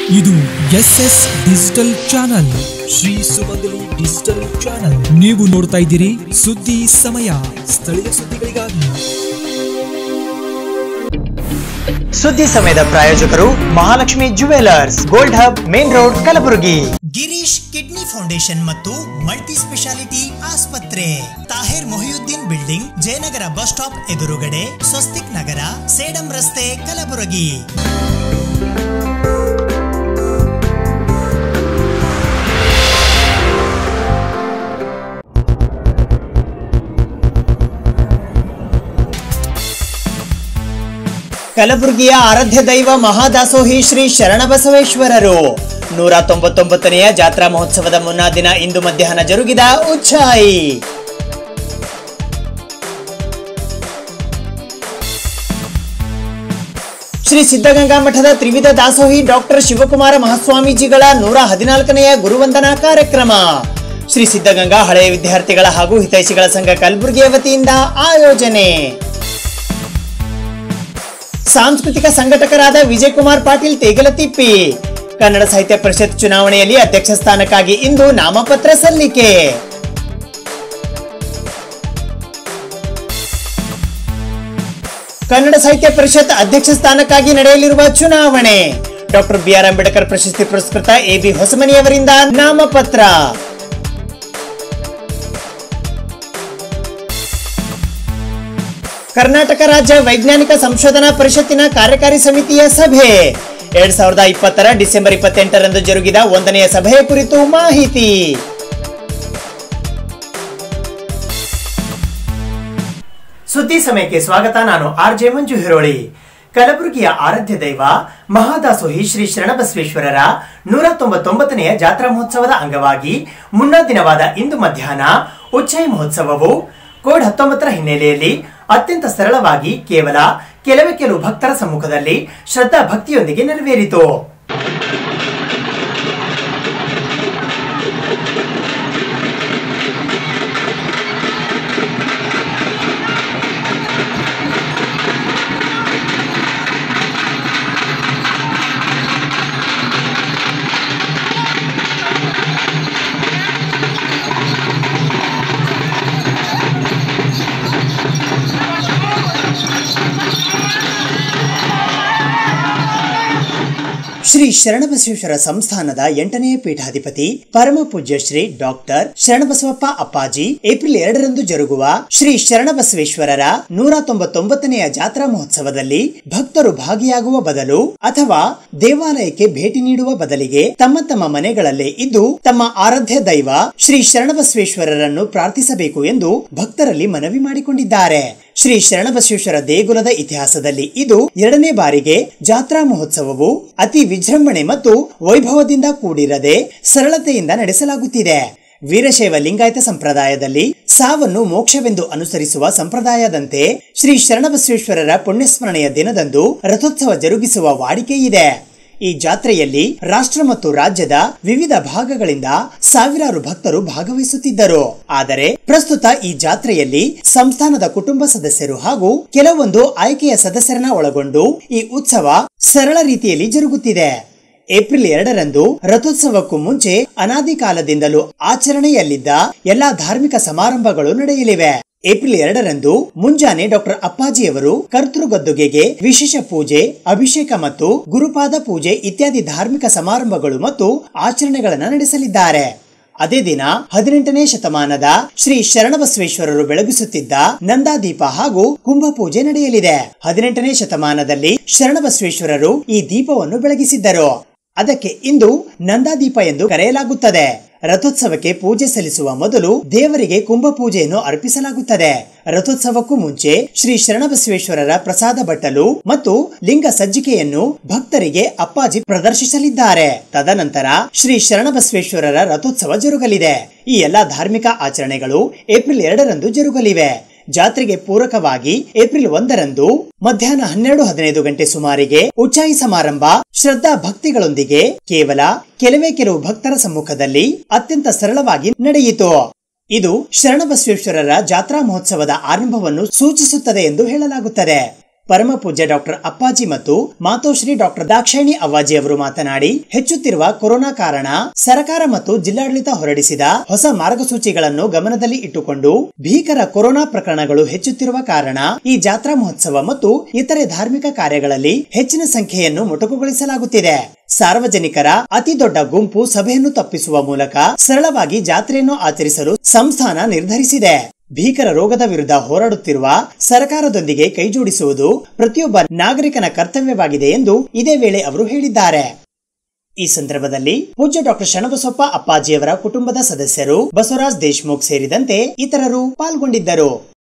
ಇದು S S digital channel Shri Sumangali digital channel ನೀವು ನೋಡ್ತಾ ಇದ್ದೀರಿ ಸುದ್ದಿ ಸಮಯ ಸ್ಥಳೀಯ ಸುದ್ದಿಗಳಿಗಾಗಿ ಸುದ್ದಿ ಸಮಯದ ಪ್ರಾಯೋಜಕರು Mahalakshmi jewellers gold hub main road Kalaburagi Girish kidney foundation ಮತ್ತು ಮಲ್ಟಿ ಸ್ಪೆಷಾಲಿಟಿ ಆಸ್ಪತ್ರೆ Tahir Mohiuddin building Jayanagar bus stop ಎದುರುಗಡೆ ಸ್ವಸ್ತಿಕ್ ನಗರ ಸೇಡಂ ರಸ್ತೆ ಕಲಬುರಗಿ ಕಲಬುರಗಿಯ ಆರಾಧ್ಯ ದೈವ ಮಹಾದಾಸೋಹಿ ಶ್ರೀ ಶರಣಬಸವೇಶ್ವರರು ನೂರ ತೊಂಬತ್ತೊಂಬತ್ತನೆಯ ಜಾತ್ರಾ ಮಹೋತ್ಸವದ ಮುನ್ನಾ ದಿನ ಇಂದು ಮಧ್ಯಾಹ್ನ ಜರುಗಿದ ಉಚ್ಛಾಯಿ ಶ್ರೀ ಸಿದ್ಧಗಂಗಾ ಮಠದ ತ್ರಿವಿಧ ದಾಸೋಹಿ ಡಾಕ್ಟರ್ ಶಿವಕುಮಾರ ಮಹಾಸ್ವಾಮೀಜಿಗಳ ನೂರ ಹದಿನಾಲ್ಕನೆಯ ಗುರುವಂದನಾ ಕಾರ್ಯಕ್ರಮ ಶ್ರೀ ಸಿದ್ಧಗಂಗಾ ಹಳೆಯ ವಿದ್ಯಾರ್ಥಿಗಳ ಹಾಗೂ ಹಿತೈಷಿಗಳ ಸಂಘ ಕಲಬುರಗಿಯ ವತಿಯಿಂದ ಆಯೋಜನೆ ಸಾಂಸ್ಕೃತಿಕ ಸಂಘಟಕರಾದ ವಿಜಯ್ ಕುಮಾರ್ ಪಾಟೀಲ್ ತೇಗಲತಿಪ್ಪಿ ಕನ್ನಡ ಸಾಹಿತ್ಯ ಪರಿಷತ್ ಚುನಾವಣೆಯಲ್ಲಿ ಅಧ್ಯಕ್ಷ ಸ್ಥಾನಕ್ಕಾಗಿ ಇಂದು ನಾಮಪತ್ರ ಸಲ್ಲಿಕೆ ಕನ್ನಡ ಸಾಹಿತ್ಯ ಪರಿಷತ್ ಅಧ್ಯಕ್ಷ ಸ್ಥಾನಕ್ಕಾಗಿ ನಡೆಯಲಿರುವ ಚುನಾವಣೆ ಡಾಕ್ಟರ್ ಬಿಆರ್ ಅಂಬೇಡ್ಕರ್ ಪ್ರಶಸ್ತಿ ಪುರಸ್ಕೃತ ಎ ಬಿ ಹೊಸಮನಿಯವರಿಂದ ನಾಮಪತ್ರ ಕರ್ನಾಟಕ ರಾಜ್ಯ ವೈಜ್ಞಾನಿಕ ಸಂಶೋಧನಾ ಪರಿಷತ್ತಿನ ಕಾರ್ಯಕಾರಿ ಸಮಿತಿಯ ಸಭೆ ಎರಡ್ ಸಾವಿರದ ಇಪ್ಪತ್ತರ ಡಿಸೆಂಬರ್ ಇಪ್ಪತ್ತೆಂಟರಂದು ಜರುಗಿದ ಒಂದನೆಯ ಸಭೆಯ ಕುರಿತು ಮಾಹಿತಿ ಸುದ್ದಿ ಸಮಯಕ್ಕೆ ಸ್ವಾಗತ ನಾನು ಆರ್ ಜೆ ಮಂಜು ಹಿರೋಳಿ ಕಲಬುರಗಿಯ ಆರಾಧ್ಯ ದೈವ ಮಹಾದಾಸೋಹಿ ಶ್ರೀ ಶರಣಬಸವೇಶ್ವರರ ನೂರ ತೊಂಬತ್ತೊಂಬತ್ತನೆಯ ಜಾತ್ರಾ ಮಹೋತ್ಸವದ ಅಂಗವಾಗಿ ಮುನ್ನಾ ದಿನವಾದ ಇಂದು ಮಧ್ಯಾಹ್ನ ಉಚ್ಚಾಯಿ ಮಹೋತ್ಸವವು ಕೋಡ್ ಹತ್ತೊಂಬತ್ತರ ಹಿನ್ನೆಲೆಯಲ್ಲಿ ಅತ್ಯಂತ ಸರಳವಾಗಿ ಕೇವಲ ಕೆಲವೇ ಕೆಲವು ಭಕ್ತರ ಸಮ್ಮುಖದಲ್ಲಿ ಶ್ರದ್ಧಾ ಭಕ್ತಿಯೊಂದಿಗೆ ನೆರವೇರಿತು ಶ್ರೀ ಶರಣಬಸವೇಶ್ವರ ಸಂಸ್ಥಾನದ ಎಂಟನೆಯ ಪೀಠಾಧಿಪತಿ ಪರಮ ಪೂಜ್ಯ ಶ್ರೀ ಡಾಕ್ಟರ್ ಶರಣಬಸವಪ್ಪ ಅಪ್ಪಾಜಿ ಏಪ್ರಿಲ್ ಎರಡರಂದು ಜರುಗುವ ಶ್ರೀ ಶರಣಬಸವೇಶ್ವರರ ನೂರ ತೊಂಬತ್ತೊಂಬತ್ತನೆಯ ಜಾತ್ರಾ ಮಹೋತ್ಸವದಲ್ಲಿ ಭಕ್ತರು ಭಾಗಿಯಾಗುವ ಬದಲು ಅಥವಾ ದೇವಾಲಯಕ್ಕೆ ಭೇಟಿ ನೀಡುವ ಬದಲಿಗೆ ತಮ್ಮ ತಮ್ಮ ಮನೆಗಳಲ್ಲೇ ಇದ್ದು ತಮ್ಮ ಆರಾಧ್ಯ ದೈವ ಶ್ರೀ ಶರಣಬಸವೇಶ್ವರರನ್ನು ಪ್ರಾರ್ಥಿಸಬೇಕು ಎಂದು ಭಕ್ತರಲ್ಲಿ ಮನವಿ ಮಾಡಿಕೊಂಡಿದ್ದಾರೆ ಶ್ರೀ ಶರಣಬಸವೇಶ್ವರ ದೇಗುಲದ ಇತಿಹಾಸದಲ್ಲಿ ಇದು ಎರಡನೇ ಬಾರಿಗೆ ಜಾತ್ರಾ ಮಹೋತ್ಸವವು ಅತಿ ವಿಜೃಂಭಣೆ ಮತ್ತು ವೈಭವದಿಂದ ಕೂಡಿರದೆ ಸರಳತೆಯಿಂದ ನಡೆಸಲಾಗುತ್ತಿದೆ ವೀರಶೈವ ಲಿಂಗಾಯತ ಸಂಪ್ರದಾಯದಲ್ಲಿ ಸಾವನ್ನು ಮೋಕ್ಷವೆಂದು ಅನುಸರಿಸುವ ಸಂಪ್ರದಾಯದಂತೆ ಶ್ರೀ ಶರಣಬಸವೇಶ್ವರರ ಪುಣ್ಯಸ್ಮರಣೆಯ ದಿನದಂದು ರಥೋತ್ಸವ ಜರುಗಿಸುವ ವಾಡಿಕೆ ಇದೆ ಈ ಜಾತ್ರೆಯಲ್ಲಿ ರಾಷ್ಟ್ರ ಮತ್ತು ರಾಜ್ಯದ ವಿವಿಧ ಭಾಗಗಳಿಂದ ಸಾವಿರಾರು ಭಕ್ತರು ಭಾಗವಹಿಸುತ್ತಿದ್ದರು ಆದರೆ ಪ್ರಸ್ತುತ ಈ ಜಾತ್ರೆಯಲ್ಲಿ ಸಂಸ್ಥಾನದ ಕುಟುಂಬ ಸದಸ್ಯರು ಹಾಗೂ ಕೆಲವೊಂದು ಆಯ್ಕೆಯ ಸದಸ್ಯರನ್ನ ಒಳಗೊಂಡು ಈ ಉತ್ಸವ ಸರಳ ರೀತಿಯಲ್ಲಿ ಜರುಗುತ್ತಿದೆ ಏಪ್ರಿಲ್ ಎರಡರಂದು ರಥೋತ್ಸವಕ್ಕೂ ಮುಂಚೆ ಅನಾದಿ ಕಾಲದಿಂದಲೂ ಆಚರಣೆಯಲ್ಲಿದ್ದ ಎಲ್ಲಾ ಧಾರ್ಮಿಕ ಸಮಾರಂಭಗಳು ನಡೆಯಲಿವೆ ಏಪ್ರಿಲ್ ಎರಡರಂದು ಮುಂಜಾನೆ ಡಾಕ್ಟರ್ ಅಪ್ಪಾಜಿಯವರು ಕರ್ತೃಗದ್ದುಗೆಗೆ ವಿಶೇಷ ಪೂಜೆ ಅಭಿಷೇಕ ಮತ್ತು ಗುರುಪಾದ ಪೂಜೆ ಇತ್ಯಾದಿ ಧಾರ್ಮಿಕ ಸಮಾರಂಭಗಳು ಮತ್ತು ಆಚರಣೆಗಳನ್ನು ನಡೆಸಲಿದ್ದಾರೆ ಅದೇ ದಿನ ಹದಿನೆಂಟನೇ ಶತಮಾನದ ಶ್ರೀ ಶರಣಬಸವೇಶ್ವರರು ಬೆಳಗಿಸುತ್ತಿದ್ದ ನಂದಾದೀಪ ಹಾಗೂ ಕುಂಭಪೂಜೆ ನಡೆಯಲಿದೆ ಹದಿನೆಂಟನೇ ಶತಮಾನದಲ್ಲಿ ಶರಣಬಸವೇಶ್ವರರು ಈ ದೀಪವನ್ನು ಬೆಳಗಿಸಿದ್ದರು ಅದಕ್ಕೆ ಇಂದು ನಂದಾದೀಪ ಎಂದು ಕರೆಯಲಾಗುತ್ತದೆ ರಥೋತ್ಸವಕ್ಕೆ ಪೂಜೆ ಸಲ್ಲಿಸುವ ಮೊದಲು ದೇವರಿಗೆ ಕುಂಭ ಪೂಜೆಯನ್ನು ಅರ್ಪಿಸಲಾಗುತ್ತದೆ ರಥೋತ್ಸವಕ್ಕೂ ಮುಂಚೆ ಶ್ರೀ ಶರಣಬಸವೇಶ್ವರರ ಪ್ರಸಾದ ಬಟ್ಟಲು ಮತ್ತು ಲಿಂಗ ಸಜ್ಜಿಕೆಯನ್ನು ಭಕ್ತರಿಗೆ ಅಪ್ಪಾಜಿ ಪ್ರದರ್ಶಿಸಲಿದ್ದಾರೆ ತದನಂತರ ಶ್ರೀ ಶರಣಬಸವೇಶ್ವರರ ರಥೋತ್ಸವ ಜರುಗಲಿದೆ ಈ ಎಲ್ಲಾ ಧಾರ್ಮಿಕ ಆಚರಣೆಗಳು ಏಪ್ರಿಲ್ ಎರಡರಂದು ಜರುಗಲಿವೆ ಜಾತ್ರೆಗೆ ಪೂರಕವಾಗಿ ಏಪ್ರಿಲ್ ಒಂದರಂದು ಮಧ್ಯಾಹ್ನ ಹನ್ನೆರಡು ಹದಿನೈದು ಗಂಟೆ ಸುಮಾರಿಗೆ ಉಚ್ಚಾಯಿ ಸಮಾರಂಭ ಶ್ರದ್ಧಾ ಭಕ್ತಿಗಳೊಂದಿಗೆ ಕೇವಲ ಕೆಲವೇ ಕೆಲವು ಭಕ್ತರ ಸಮ್ಮುಖದಲ್ಲಿ ಅತ್ಯಂತ ಸರಳವಾಗಿ ನಡೆಯಿತು ಇದು ಶರಣಬಸವೇಶ್ವರರ ಜಾತ್ರಾ ಮಹೋತ್ಸವದ ಆರಂಭವನ್ನು ಸೂಚಿಸುತ್ತದೆ ಎಂದು ಹೇಳಲಾಗುತ್ತದೆ ಪರಮ ಪೂಜ್ಯ ಡಾಕ್ಟರ್ ಅಪ್ಪಾಜಿ ಮತ್ತು ಮಾತೋಶ್ರೀ ಡಾಕ್ಟರ್ ದಾಕ್ಷಾಯಿಣಿ ಅವ್ವಾಜಿ ಅವರು ಮಾತನಾಡಿ ಹೆಚ್ಚುತ್ತಿರುವ ಕೊರೋನಾ ಕಾರಣ ಸರ್ಕಾರ ಮತ್ತು ಜಿಲ್ಲಾಡಳಿತ ಹೊರಡಿಸಿದ ಹೊಸ ಮಾರ್ಗಸೂಚಿಗಳನ್ನು ಗಮನದಲ್ಲಿ ಇಟ್ಟುಕೊಂಡು ಭೀಕರ ಕೊರೋನಾ ಪ್ರಕರಣಗಳು ಹೆಚ್ಚುತ್ತಿರುವ ಕಾರಣ ಈ ಜಾತ್ರಾ ಮಹೋತ್ಸವ ಮತ್ತು ಇತರೆ ಧಾರ್ಮಿಕ ಕಾರ್ಯಗಳಲ್ಲಿ ಹೆಚ್ಚಿನ ಸಂಖ್ಯೆಯನ್ನು ಮೊಟಕುಗೊಳಿಸಲಾಗುತ್ತಿದೆ ಸಾರ್ವಜನಿಕರ ಅತಿ ದೊಡ್ಡ ಗುಂಪು ಸಭೆಯನ್ನು ತಪ್ಪಿಸುವ ಮೂಲಕ ಸರಳವಾಗಿ ಜಾತ್ರೆಯನ್ನು ಆಚರಿಸಲು ಸಂಸ್ಥಾನ ನಿರ್ಧರಿಸಿದೆ ಭೀಕರ ರೋಗದ ವಿರುದ್ಧ ಹೋರಾಡುತ್ತಿರುವ ಸರ್ಕಾರದೊಂದಿಗೆ ಕೈಜೋಡಿಸುವುದು ಪ್ರತಿಯೊಬ್ಬ ನಾಗರಿಕನ ಕರ್ತವ್ಯವಾಗಿದೆ ಎಂದು ಇದೇ ವೇಳೆ ಅವರು ಹೇಳಿದ್ದಾರೆ ಈ ಸಂದರ್ಭದಲ್ಲಿ ಪೂಜ್ಯ ಡಾಕ್ಟರ್ ಶಣಬಸಪ್ಪ ಅಪ್ಪಾಜಿಯವರ ಕುಟುಂಬದ ಸದಸ್ಯರು ಬಸವರಾಜ್ ದೇಶ್ಮುಖ್ ಸೇರಿದಂತೆ ಇತರರು ಪಾಲ್ಗೊಂಡಿದ್ದರು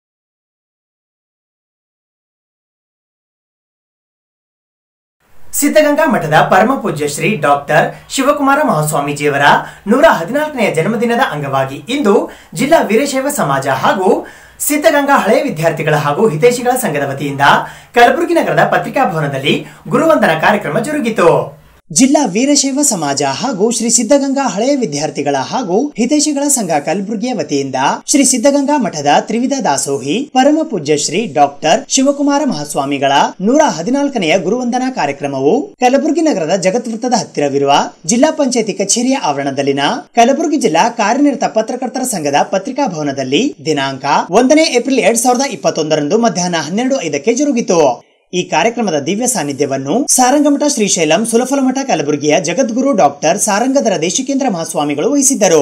ಸಿದ್ಧಗಂಗಾ ಮಠದ ಪರಮ ಪೂಜ್ಯ ಶ್ರೀ ಡಾಕ್ಟರ್ ಶಿವಕುಮಾರ ಮಹಾಸ್ವಾಮೀಜಿಯವರ ನೂರ ಹದಿನಾಲ್ಕನೆಯ ಜನ್ಮದಿನದ ಅಂಗವಾಗಿ ಇಂದು ಜಿಲ್ಲಾ ವೀರಶೈವ ಸಮಾಜ ಹಾಗೂ ಸಿದ್ಧಗಂಗಾ ಹಳೆಯ ವಿದ್ಯಾರ್ಥಿಗಳ ಹಾಗೂ ಹಿತೈಷಿಗಳ ಸಂಘದ ವತಿಯಿಂದ ಕಲಬುರಗಿ ನಗರದ ಪತ್ರಿಕಾ ಭವನದಲ್ಲಿ ಗುರುವಂದನಾ ಕಾರ್ಯಕ್ರಮ ಜರುಗಿತು ಜಿಲ್ಲಾ ವೀರಶೈವ ಸಮಾಜ ಹಾಗೂ ಶ್ರೀ ಸಿದ್ಧಗಂಗಾ ಹಳೆಯ ವಿದ್ಯಾರ್ಥಿಗಳ ಹಾಗೂ ಹಿತೈಷಿಗಳ ಸಂಘ ಕಲಬುರಗಿಯ ವತಿಯಿಂದ ಶ್ರೀ ಸಿದ್ಧಗಂಗಾ ಮಠದ ತ್ರಿವಿಧ ದಾಸೋಹಿ ಪರಮ ಪೂಜ್ಯ ಶ್ರೀ ಡಾಕ್ಟರ್ ಶಿವಕುಮಾರ ಮಹಾಸ್ವಾಮಿಗಳ ನೂರ ಹದಿನಾಲ್ಕನೆಯ ಗುರುವಂದನಾ ಕಾರ್ಯಕ್ರಮವು ಕಲಬುರಗಿ ನಗರದ ಜಗತ್ ವೃತ್ತದ ಹತ್ತಿರವಿರುವ ಜಿಲ್ಲಾ ಪಂಚಾಯತಿ ಕಚೇರಿಯ ಆವರಣದಲ್ಲಿನ ಕಲಬುರಗಿ ಜಿಲ್ಲಾ ಕಾರ್ಯನಿರತ ಪತ್ರಕರ್ತರ ಸಂಘದ ಪತ್ರಿಕಾ ಭವನದಲ್ಲಿ ದಿನಾಂಕ ಒಂದನೇ ಏಪ್ರಿಲ್ ಎರಡ್ ಸಾವಿರದ ಇಪ್ಪತ್ತೊಂದರಂದು ಮಧ್ಯಾಹ್ನ ಹನ್ನೆರಡು ಐದಕ್ಕೆ ಜರುಗಿತು ಈ ಕಾರ್ಯಕ್ರಮದ ದಿವ್ಯ ಸಾನ್ನಿಧ್ಯವನ್ನು ಸಾರಂಗಮಠ ಶ್ರೀಶೈಲಂ ಸುಲಫಲಮಠ ಕಲಬುರಗಿಯ ಜಗದ್ಗುರು ಡಾಕ್ಟರ್ ಸಾರಂಗಧರ ದೇಶಿಕೇಂದ್ರ ಮಹಾಸ್ವಾಮಿಗಳು ವಹಿಸಿದ್ದರು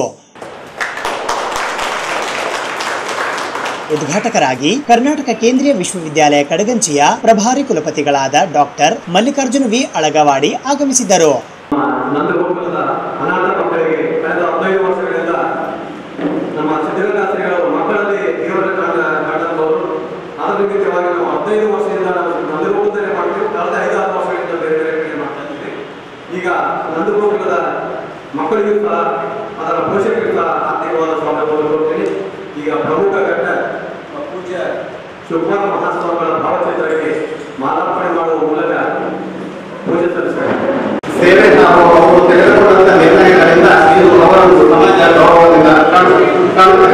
ಉದ್ಘಾಟಕರಾಗಿ ಕರ್ನಾಟಕ ಕೇಂದ್ರೀಯ ವಿಶ್ವವಿದ್ಯಾಲಯ ಕಡಗಂಚಿಯ ಪ್ರಭಾರಿ ಕುಲಪತಿಗಳಾದ ಡಾಕ್ಟರ್ ಮಲ್ಲಿಕಾರ್ಜುನ ವಿ ಅಳಗವಾಡಿ ಆಗಮಿಸಿದ್ದರು ನಂದಗೋಕುಲದ ಅನಾಥ ಮಕ್ಕಳಿಗೆ ಕಳೆದ ಹದಿನೈದು ವರ್ಷಗಳಿಂದ ನಮ್ಮ ಸಿದ್ಧಗಂಗಾ ಶ್ರೀಗಳು ಮಕ್ಕಳಲ್ಲಿ ದೇವರ ಕಾಣ ಕಾಣಬಹುದು ಅದರ ನಿಮಿತ್ತವಾಗಿ ನಾವು ಹದಿನೈದು ವರ್ಷದಿಂದ ನಾವು ನಂದಗೋಕುಲದಲ್ಲೇ ಮಾಡ್ತೀವಿ ಕಳೆದ ಐದಾರು ವರ್ಷಗಳಿಂದ ಬೇರೆ ಬೇರೆ ಕಡೆ ಮಾಡ್ತಾ ಇದ್ವಿ ಈಗ ನಂದಗೋಕುಲದ ಮಕ್ಕಳಿಗೂ ಸಹ ಅದರ ಪೋಷಕರಿಗೂ ಸಹ ಆರ್ಥಿಕವಾದ ಸ್ವಾಗತವನ್ನು ಕೊಡ್ತೀನಿ ಈಗ ಪ್ರಮುಖ ಘಟ್ಟ ಪೂಜ್ಯ ಶಿವಕುಮಾರ ಮಹಾಸ್ವಾಮಿಗಳ ಭಾವಚಿತ್ರಕ್ಕೆ ಮಾಲಾರ್ಪಣೆ ಮಾಡುವ ಮೂಲಕ ಪೂಜೆ ಸಲ್ಲಿಸ್ತಾರೆ ಸೇವೆ ನಾವು ಅವರು ತೆಗೆದುಕೊಂಡಂತ ನಿರ್ಣಯಗಳಿಂದ ಇದು ಅವರ ಒಂದು ಸಮಾಜ ಗೌರವದಿಂದ ಕಾಣು- ಕಾಣುತ್ತದೆ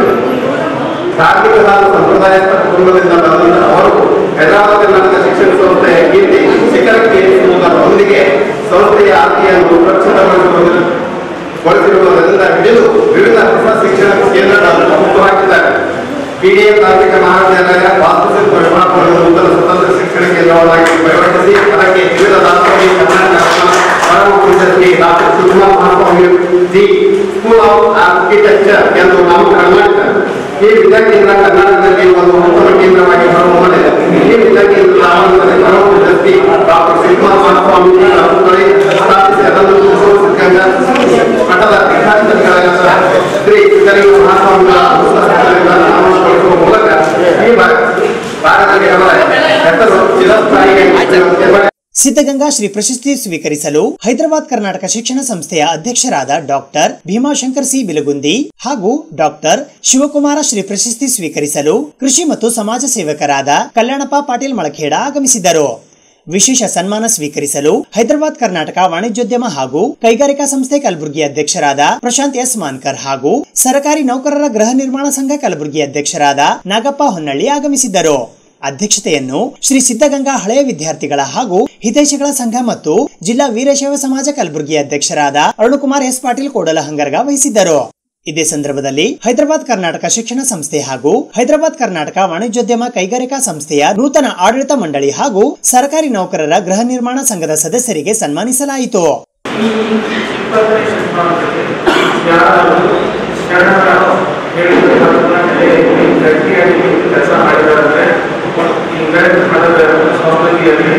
ಧಾರ್ಮಿಕ ಹಾಗೂ ಸಂಪ್ರದಾಯಸ್ಥ ಕುಟುಂಬದಿಂದ ಬಂದಂತ ಅವರು ಹೈದರಾಬಾದ್ ಕರ್ನಾಟಕ ಶಿಕ್ಷಣ ಸಂಸ್ಥೆಯ ಕೀರ್ತಿ ಶಿಖರಕ್ಕೆ ಏರಿಸುವುದರೊಂದಿಗೆ ಸಂಸ್ಥೆಯ ಆಸ್ತಿಯನ್ನು ಸುರಕ್ಷಿತಗೊಳಿಸುವುದರಿಂದ ಗೊಳಿಸಿರುವುದರಿಂದ ಹಿಡಿದು ವಿವಿಧ ಹೊಸ ಶಿಕ್ಷಣ ಕೇಂದ್ರಗಳನ್ನು ಹುಟ್ಟುಹಾಕಿದ್ದಾರೆ ಪಿಡಿಎಫ್ ತಾಂತ್ರಿಕ ಮಹಾವಿದ್ಯಾಲಯ ವಾಸ್ತುಶಿಲ್ಪ ವಿಭಾಗವನ್ನು ನೂತನ ಸ್ವತಂತ್ರ ಶಿಕ್ಷಣ ಕೇಂದ್ರವನ್ನಾಗಿ ಪರಿವರ್ತಿಸಿ ಅದಕ್ಕೆ ವಿವಿಧ ದಾಸೋಹಿ ಕರ್ನಾಟಕ ಪರಮ ಪೂಜ್ಯ Shri doctor Shivakumar Mahaswami ji school of architecture ಎಂದು ನಾಮಕರಣ ಮಾಡಿದ್ದಾರೆ ಈ ವಿದ್ಯಾಕೇಂದ್ರ ಕರ್ನಾಟಕದಲ್ಲಿ ಒಂದು ಉತ್ತಮ ಕೇಂದ್ರವಾಗಿ ಹೊರಹೊಮ್ಮಿದೆ ಈ ವಿದ್ಯಾಕೇಂದ್ರದ ಆವರಣದಲ್ಲಿ ಪರಮ ಪೂಜ್ಯ ಶ್ರೀ ಡಾಕ್ಟರ್ ಶಿವಕುಮಾರ್ ಮಹಾಸ್ವಾಮಿ ಅವರುಗಳೇ ಸ್ಥಾಪಿಸಿ ಅದನ್ನು ಸುಸಂಸ್ಕೃತ ಮಠದ ಪೀಠಾಧಿಪತಿಗಳಾದ ಶ್ರೀ ಸಿದ್ದಲಿಂಗ ಮಹಾಸ್ವಾಮಿಗಳ ಪುಸ್ತಕಗಳಿಂದ ನಾಮಕರಿಸುವ ಮೂಲಕ ಈ ಭಾರ- ಭಾರತಕ್ಕೆ ಅವರ ಹೆಸರು ಚಿರಸ್ಥಾಯಿಗೆ ಸಿದ್ಧಗಂಗಾ ಶ್ರೀ ಪ್ರಶಸ್ತಿ ಸ್ವೀಕರಿಸಲು ಹೈದರಾಬಾದ್ ಕರ್ನಾಟಕ ಶಿಕ್ಷಣ ಸಂಸ್ಥೆಯ ಅಧ್ಯಕ್ಷರಾದ ಡಾಕ್ಟರ್ ಭೀಮಾಶಂಕರ್ ಸಿ ಬಿಲಗುಂದಿ ಹಾಗೂ ಡಾಕ್ಟರ್ ಶಿವಕುಮಾರ ಶ್ರೀ ಪ್ರಶಸ್ತಿ ಸ್ವೀಕರಿಸಲು ಕೃಷಿ ಮತ್ತು ಸಮಾಜ ಸೇವಕರಾದ ಕಲ್ಯಾಣಪ್ಪ ಪಾಟೀಲ್ ಮಳಖೇಡ ಆಗಮಿಸಿದ್ದರು ವಿಶೇಷ ಸನ್ಮಾನ ಸ್ವೀಕರಿಸಲು ಹೈದರಾಬಾದ್ ಕರ್ನಾಟಕ ವಾಣಿಜ್ಯೋದ್ಯಮ ಹಾಗೂ ಕೈಗಾರಿಕಾ ಸಂಸ್ಥೆ ಕಲಬುರಗಿ ಅಧ್ಯಕ್ಷರಾದ ಪ್ರಶಾಂತ್ ಎಸ್ ಮಾನ್ಕರ್ ಹಾಗೂ ಸರ್ಕಾರಿ ನೌಕರರ ಗೃಹ ನಿರ್ಮಾಣ ಸಂಘ ಕಲಬುರಗಿ ಅಧ್ಯಕ್ಷರಾದ ನಾಗಪ್ಪ ಹೊನ್ನಳ್ಳಿ ಆಗಮಿಸಿದ್ದರು ಅಧ್ಯಕ್ಷತೆಯನ್ನು ಶ್ರೀ ಸಿದ್ಧಗಂಗಾ ಹಳೆಯ ವಿದ್ಯಾರ್ಥಿಗಳ ಹಾಗೂ ಹಿತೈಷಿಗಳ ಸಂಘ ಮತ್ತು ಜಿಲ್ಲಾ ವೀರಶೈವ ಸಮಾಜ ಕಲಬುರಗಿ ಅಧ್ಯಕ್ಷರಾದ ಅರುಣಕುಮಾರ್ ಎಸ್ ಪಾಟೀಲ್ ಕೋಡಲಹಂಗರ್ಗ ವಹಿಸಿದ್ದರು ಇದೇ ಸಂದರ್ಭದಲ್ಲಿ ಹೈದರಾಬಾದ್ ಕರ್ನಾಟಕ ಶಿಕ್ಷಣ ಸಂಸ್ಥೆ ಹಾಗೂ ಹೈದರಾಬಾದ್ ಕರ್ನಾಟಕ ವಾಣಿಜ್ಯೋದ್ಯಮ ಕೈಗಾರಿಕಾ ಸಂಸ್ಥೆಯ ನೂತನ ಆಡಳಿತ ಮಂಡಳಿ ಹಾಗೂ ಸರ್ಕಾರಿ ನೌಕರರ ಗೃಹ ನಿರ್ಮಾಣ ಸಂಘದ ಸದಸ್ಯರಿಗೆ ಸನ್ಮಾನಿಸಲಾಯಿತು ಇಪ್ಪತ್ತನೇ ಶತಮಾನದಲ್ಲಿ ಯಾರು ಶರಣರ ಹೇಳಿದ ಗಟ್ಟಿಯಾಗಿ ಕೆಲಸ ಮಾಡಿದ್ದಾರೆ ಈ ಗೈಡ್ ಮಠದ ಸ್ವಾಮಿಯಲ್ಲಿ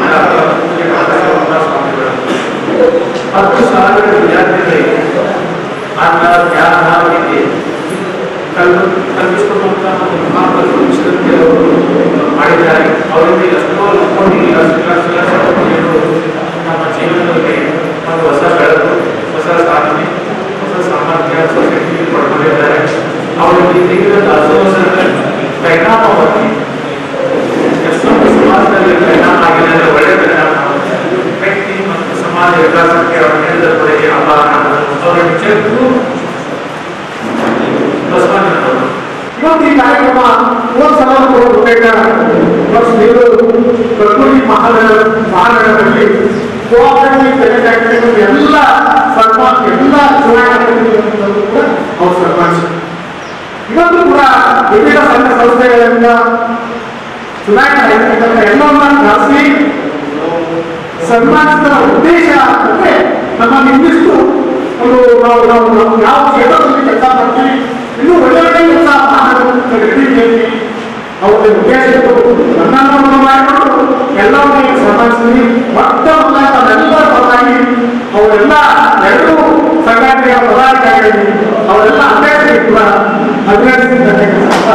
ಹತ್ತು ಸಾವಿರ ವಿದ್ಯಾರ್ಥಿಗಳಿಗೆ ಅನ್ನ ಜ್ಞಾನ ವಿದ್ಯೆ ಕಲ್ಪು ಕಲ್ಪಿಸಿಕೊಳ್ಳುವಂತ ಒಂದು ಮಹಾತ್ಮ ಸಂಸ್ಕೃತಿ ಅವರು ಮಾಡಿದ್ದಾರೆ ಅವರಿಂದ ಎಷ್ಟೋ ಕೋಟಿ ಲಕ್ಷ ಲಕ್ಷ ಲಕ್ಷ ಕೋಟಿಗಳು ನಮ್ಮ ಜೀವನದಲ್ಲಿ ಒಂದು ಹೊಸ ಬೆಳಕು ಹೊಸ ಸಾಧನೆ ಹೊಸ ಸಾಮರ್ಥ್ಯ ಸೊಸೈಟಿ ಪಡ್ಕೊಂಡಿದ್ದಾರೆ ಅವರು ಈ ತಿಂಗಳ ದಾಸೋಹ ಪರಿಣಾಮವಾಗಿ ಎಷ್ಟೊಂದು ಸಮಾಜದಲ್ಲಿ ಪರಿಣಾಮ ಆಗಿದೆ ಅಂದರೆ ಒಳ್ಳೆಯ ಪರಿಣಾಮ ವ್ಯಕ್ತಿ ಮತ್ತು ಸಮಾಜ ವಿಕಾಸಕ್ಕೆ ಅವರು ನೀಡಿದ ಕೊಡುಗೆ ಅಪಾರ ಅವರ ನಿಜಕ್ಕೂ ಬಸವಣ್ಣನವರು ಇವತ್ತು ಈ ಕಾರ್ಯಕ್ರಮ ಒಂದ್ಸಲ ಬೇಕಾಗುತ್ತೆ ಪ್ಲಸ್ ನೀವು ಕಲಬುರಗಿ ಮಹಾನಗರ ಮಹಾನಗರದಲ್ಲಿ ಕೋಆಪರೇಟಿವ್ ಮ್ಯಾನುಫ್ಯಾಕ್ಚರಿಂಗ್ ಎಲ್ಲ ಸರ್ಪಂಚ್ ಎಲ್ಲ ಚುನಾವಣೆ ಕೂಡ ಅವ್ರ ಸರ್ಪಂಚ್ ಇವತ್ತು ಕೂಡ ವಿವಿಧ ಸಂಘ ಸಂಸ್ಥೆಗಳಿಂದ ಚುನಾವಣೆ ಆಗಿರ್ತಕ್ಕಂಥ ಎಲ್ಲವನ್ನ ಕಳಿಸಿ ಸನ್ಮಾನಿಸಿದ ಉದ್ದೇಶ ಅಂದ್ರೆ ನಮ್ಮ ನಿರ್ದಿಷ್ಟು ಒಂದು ನಾವು ನಾವು ನಾವು ಯಾವ ಕ್ಷೇತ್ರದಲ್ಲಿ ಕೆಲಸ ಮಾಡ್ತೀವಿ ಇನ್ನೂ ಒಳ್ಳೆ ಒಳ್ಳೆ ಕೆಲಸ ಮಾಡಬೇಕು ನಡೀತೀವಿ ಅವ್ರ ಉದ್ದೇಶ ಇತ್ತು ನನ್ನನ್ನು ಮಾಡಿಕೊಂಡು ಎಲ್ಲವನ್ನೂ ಸನ್ಮಾನಿಸಿ ಮತ್ತೆ ನಾವೆಲ್ಲರ ಪರವಾಗಿ ಅವರೆಲ್ಲ ಎರಡು ಸಂಘಟನೆಯ ಪದಾಧಿಕಾರಿಗಳಿಗೆ ಅವರೆಲ್ಲ ಅಧ್ಯಕ್ಷರಿಗೆ ಕೂಡ ಅಭಿನಂದಿಸಿರ್ತಕ್ಕಂಥ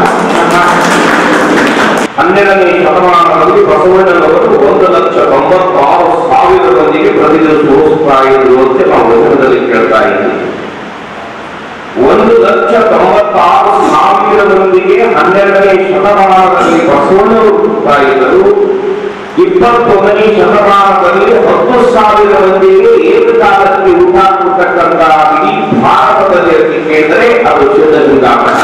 ಹನ್ನೆರಡನೇ ಶತಮಾನದಲ್ಲಿ ಬಸವಣ್ಣನವರು ಒಂದು ಲಕ್ಷ ತೊಂಬತ್ತಾರು ಸಾವಿರದೊಂದಿಗೆ ಪ್ರತಿದಿನ ತೋರಿಸ್ತಾ ಇರುವಂತೆ ನಾವು ವಚನದಲ್ಲಿ ಕೇಳ್ತಾ ಇದ್ದೀವಿ ಒಂದು ಲಕ್ಷ ತೊಂಬತ್ತಾರು ಸಾವಿರದೊಂದಿಗೆ ಹನ್ನೆರಡನೇ ಶತಮಾನದಲ್ಲಿ ಬಸವಣ್ಣರು ಹುಟ್ಟುತ್ತಾ ಇದ್ದರು ಇಪ್ಪತ್ತೊಂದನೇ ಶತಮಾನದಲ್ಲಿ ಹತ್ತು ಸಾವಿರದೊಂದಿಗೆ ಏಕಕಾಲಕ್ಕೆ ಊಟ ಕೊಟ್ಟಕ್ಕಂತ ಇಡೀ ಭಾರತದಲ್ಲಿ ಅಂತ ಕೇಳಿದರೆ ಅದು ಸಿದ್ಧಲಿಂಗಾಮಠ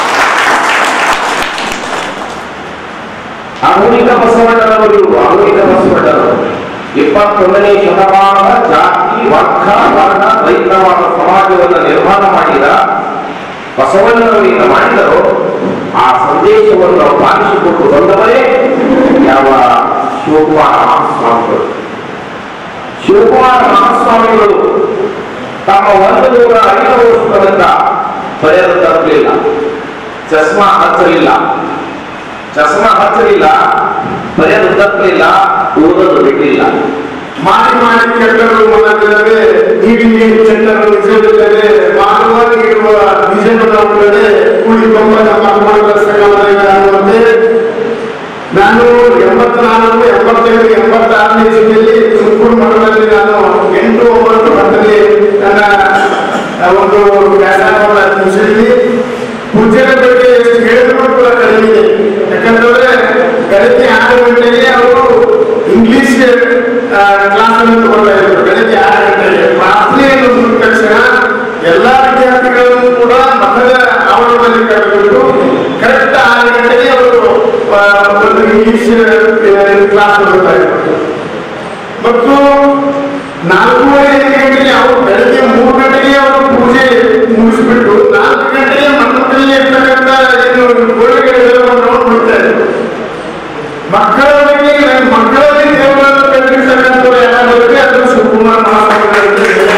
ಆಧುನಿಕ ಬಸವಣ್ಣನವರು ಆಧುನಿಕ ಬಸವಣ್ಣನವರು ಇಪ್ಪತ್ತೊಂದನೇ ಶತಮಾನದ ಜಾತಿ ವರ್ಗ ವರ್ಣ ರೈತವಾದ ಸಮಾಜವನ್ನು ನಿರ್ಮಾಣ ಮಾಡಿದ ಬಸವಣ್ಣನವರು ಏನು ಮಾಡಿದರೋ ಆ ಸಂದೇಶವನ್ನು ಪಾಲಿಸಿಕೊಂಡು ಬಂದವರೇ ಯಾವ ಶಿವಕುಮಾರ ಮಹಾಸ್ವಾಮಿಗಳು ಶಿವಕುಮಾರ ಮಹಾಸ್ವಾಮಿಗಳು ತಮ್ಮ ಒಂದು ನೂರ ಐದು ವರ್ಷಗಳಿಂದ ಬರೆಯಲು ತಪ್ಪಲಿಲ್ಲ ಚಸ್ಮಾ ಹಚ್ಚಲಿಲ್ಲ ಚಸ್ಮಾ ಹಚ್ಚಲಿಲ್ಲ ಬರೆಯಲು ತಪ್ಪಲಿಲ್ಲ ಓದಲು ಬಿಟ್ಟಿಲ್ಲ ಮಾಡಿ ಮಾಡಿ ಕೆಟ್ಟರು ಮನವಿಲ್ಲದೆ ನೀಡಿ ನೀಡಿ ಚೆಂಡರು ನಿಜವಿಲ್ಲದೆ ಮಾಡುವ ನೀಡುವ ನಿಜವಿಲ್ಲದೆ ಕೂಡಿಕೊಂಬ ನಮ್ಮ ಅನುಮಾನಗಳ ಸಂಗಮದಲ್ಲಿ ಅನ್ನುವಂತೆ ನಾನು ಎಂಬತ್ನಾಲ್ಕು ಎಂಬತ್ತೈದು ಎಂಬತ್ತಾರನೇ ಇಸವಿಯಲ್ಲಿ ತುಮಕೂರು ಮಠದಲ್ಲಿ ನಾನು ಎಂಟು ಒಂಬತ್ತು ಹತ್ತನೇ ನನ್ನ ಆ, ಒಂದು ವ್ಯಾಸಂಗವನ್ನು ಮುಗಿಸಿದ್ದೀನಿ ಪೂಜ್ಯರ ಬಗ್ಗೆ ಎಷ್ಟು ಹೇಳಿದ್ರು ಕೂಡ ಕಡಿಮೆ ಇದೆ ಯಾಕಂತಂದ್ರೆ ಬೆಳಗ್ಗೆ ಆರು ಗಂಟೆಗೆ ಅವರು ಇಂಗ್ಲಿಷ್ ಕ್ಲಾಸ್ ಅನ್ನು ತಗೊಳ್ತಾ ಇದ್ರು ಬೆಳಗ್ಗೆ ಆರು ಗಂಟೆಗೆ ಪ್ರಾರ್ಥನೆಯನ್ನು ಮುಗಿದ ತಕ್ಷಣ ಎಲ್ಲಾ ವಿದ್ಯಾರ್ಥಿಗಳನ್ನು ಕೂಡ ಮಠದ ಆವರಣದಲ್ಲಿ ಕರೆದುಕೊಂಡು ಕರೆಕ್ಟ್ ಆರು ಗಂಟೆಗೆ ಅವರು ಆ, ಒಂದು ಇಂಗ್ಲಿಷ್ ಕ್ಲಾಸ್ ತಗೊಳ್ತಾ ಇದ್ರು ಮತ್ತು ನಾಲ್ಕೂವರೆ ಐದು ಗಂಟೆಗೆ ಅವರು ಬೆಳಗ್ಗೆ ಮೂರು ಗಂಟೆಗೆ ಅವರು ಪೂಜೆ ಮುಗಿಸ್ಬಿಟ್ಟು ನಾಲ್ಕು ಗಂಟೆಗೆ ಮಕ್ಕಳಲ್ಲಿ ಇರ್ತಕ್ಕಂಥ ಏನು ಗೋಡೆಗಳೆಲ್ಲವನ್ನು ನೋಡ್ಬಿಡ್ತಾ ಇದ್ರು ಮಕ್ಕಳಲ್ಲಿ ಮಕ್ಕಳಲ್ಲಿ ದೇವರನ್ನು ಕಂಡಿರ್ತಕ್ಕಂಥವ್ರು ಯಾರಾದ್ರೆ ಅದು ಶಿವಕುಮಾರ್ ಮಹಾಸ್ವಾಮಿಗಳು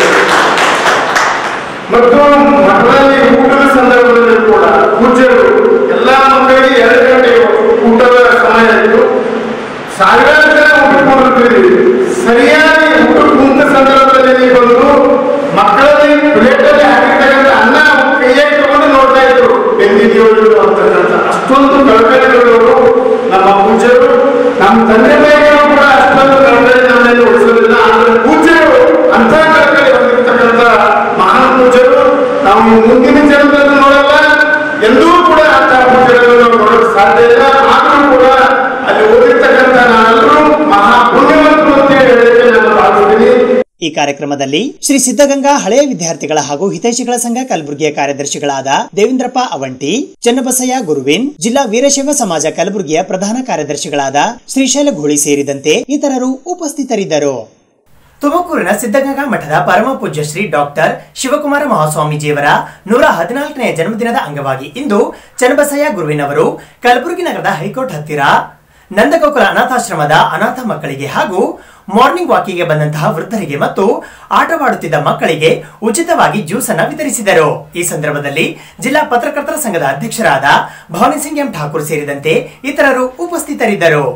ಮತ್ತು ಮಕ್ಕಳಲ್ಲಿ ಊಟದ ಸಂದರ್ಭದಲ್ಲಿ ಕೂಡ ಪೂಜ್ಯರು ಎಲ್ಲಾ ಮಕ್ಕಳಿಗೆ ಎರಡು ಗಂಟೆ ಊಟದ ಸಮಯ ಇತ್ತು ಸಾವಿರಾರು ಜನ ಊಟಕ್ಕೆ ಹೋಗ್ತಿದ್ವಿ ಸರಿಯಾಗಿ ಊಟಕ್ಕೆ ಕುಂತ ಸಂದರ್ಭದಲ್ಲಿ ಬಂದು ಮಕ್ಕಳಲ್ಲಿ ಪ್ಲೇಟಲ್ಲಿ ಹಾಕಿರ್ತಕ್ಕಂಥ ಅನ್ನ ಕೈಯಾಗಿ ತಗೊಂಡು ನೋಡ್ತಾ ಇದ್ರು ಬೆಂದಿದೆಯೋ ಇಲ್ಲೋ ಅಂತಕ್ಕಂಥ ಅಷ್ಟೊಂದು ಕಳಕಳಿಗಳವರು ನಮ್ಮ ಪೂಜ್ಯರು ನಮ್ಮ ತಂದೆ ತಾಯಿಗಳು ಕೂಡ ಅಷ್ಟೊಂದು ಕಳಕಳಿ ನಮ್ಮಲ್ಲಿ ಉಳಿಸೋದಿಲ್ಲ ಆದರೆ ಪೂಜ್ಯರು ಅಂತ ಕಳಕಳಿ ಹೊಂದಿರ್ತಕ್ಕಂಥ ಮಹಾನ್ ಪೂಜ್ಯರು ನಾವು ಈ ಮುಂದಿನ ಜನ್ಮದಲ್ಲಿ ನೋಡಲ್ಲ ಎಂದೂ ಕೂಡ ಅಂತ ಪೂಜ್ಯರನ್ನು ನಾವು ನೋಡೋಕೆ ಸಾಧ್ಯ ಇಲ್ಲ ಆದರೂ ಕೂಡ ಅಲ್ಲಿ ಓದಿರ್ತಕ್ಕಂಥ ನಾವೆಲ್ಲರೂ ಮಹಾ ಪುಣ್ಯವಂತರು ಅಂತ ಹೇಳಲಿಕ್ಕೆ ನಾನು ಭಾವಿಸ್ತೀನಿ ಈ ಕಾರ್ಯಕ್ರಮದಲ್ಲಿ ಶ್ರೀ ಸಿದ್ಧಗಂಗಾ ಹಳೆಯ ವಿದ್ಯಾರ್ಥಿಗಳ ಹಾಗೂ ಹಿತೈಷಿಗಳ ಸಂಘ ಕಲಬುರಗಿಯ ಕಾರ್ಯದರ್ಶಿಗಳಾದ ದೇವೇಂದ್ರಪ್ಪ ಅವಂಟಿ ಚನ್ನಬಸಯ್ಯ ಗುರುವಿನ್ ಜಿಲ್ಲಾ ವೀರಶೈವ ಸಮಾಜ ಕಲಬುರಗಿಯ ಪ್ರಧಾನ ಕಾರ್ಯದರ್ಶಿಗಳಾದ ಶ್ರೀಶೈಲ ಘೋಳಿ ಸೇರಿದಂತೆ ಇತರರು ಉಪಸ್ಥಿತರಿದ್ದರು ತುಮಕೂರಿನ ಸಿದ್ಧಗಂಗಾ ಮಠದ ಪರಮ ಪೂಜ್ಯ ಶ್ರೀ ಡಾಕ್ಟರ್ ಶಿವಕುಮಾರ ಮಹಾಸ್ವಾಮೀಜಿಯವರ ನೂರ ಹದಿನಾಲ್ಕನೆಯ ಜನ್ಮದಿನದ ಅಂಗವಾಗಿ ಇಂದು ಚನ್ನಬಸಯ್ಯ ಗುರುವಿನವರು ಕಲಬುರಗಿ ನಗರದ ಹೈಕೋರ್ಟ್ ಹತ್ತಿರ ನಂದಗೋಕುಲ ಅನಾಥಾಶ್ರಮದ ಅನಾಥ ಮಕ್ಕಳಿಗೆ ಹಾಗೂ ಮಾರ್ನಿಂಗ್ ವಾಕಿಗೆ ಬಂದಂತಹ ವೃದ್ಧರಿಗೆ ಮತ್ತು ಆಟವಾಡುತ್ತಿದ್ದ ಮಕ್ಕಳಿಗೆ ಉಚಿತವಾಗಿ ಜ್ಯೂಸ್ ಅನ್ನ ವಿತರಿಸಿದರು ಈ ಸಂದರ್ಭದಲ್ಲಿ ಜಿಲ್ಲಾ ಪತ್ರಕರ್ತರ ಸಂಘದ ಅಧ್ಯಕ್ಷರಾದ ಭವಾನಿ ಸಿಂಗ್ ಎಂ ಠಾಕೂರ್ ಸೇರಿದಂತೆ ಇತರರು ಉಪಸ್ಥಿತರಿದ್ದರು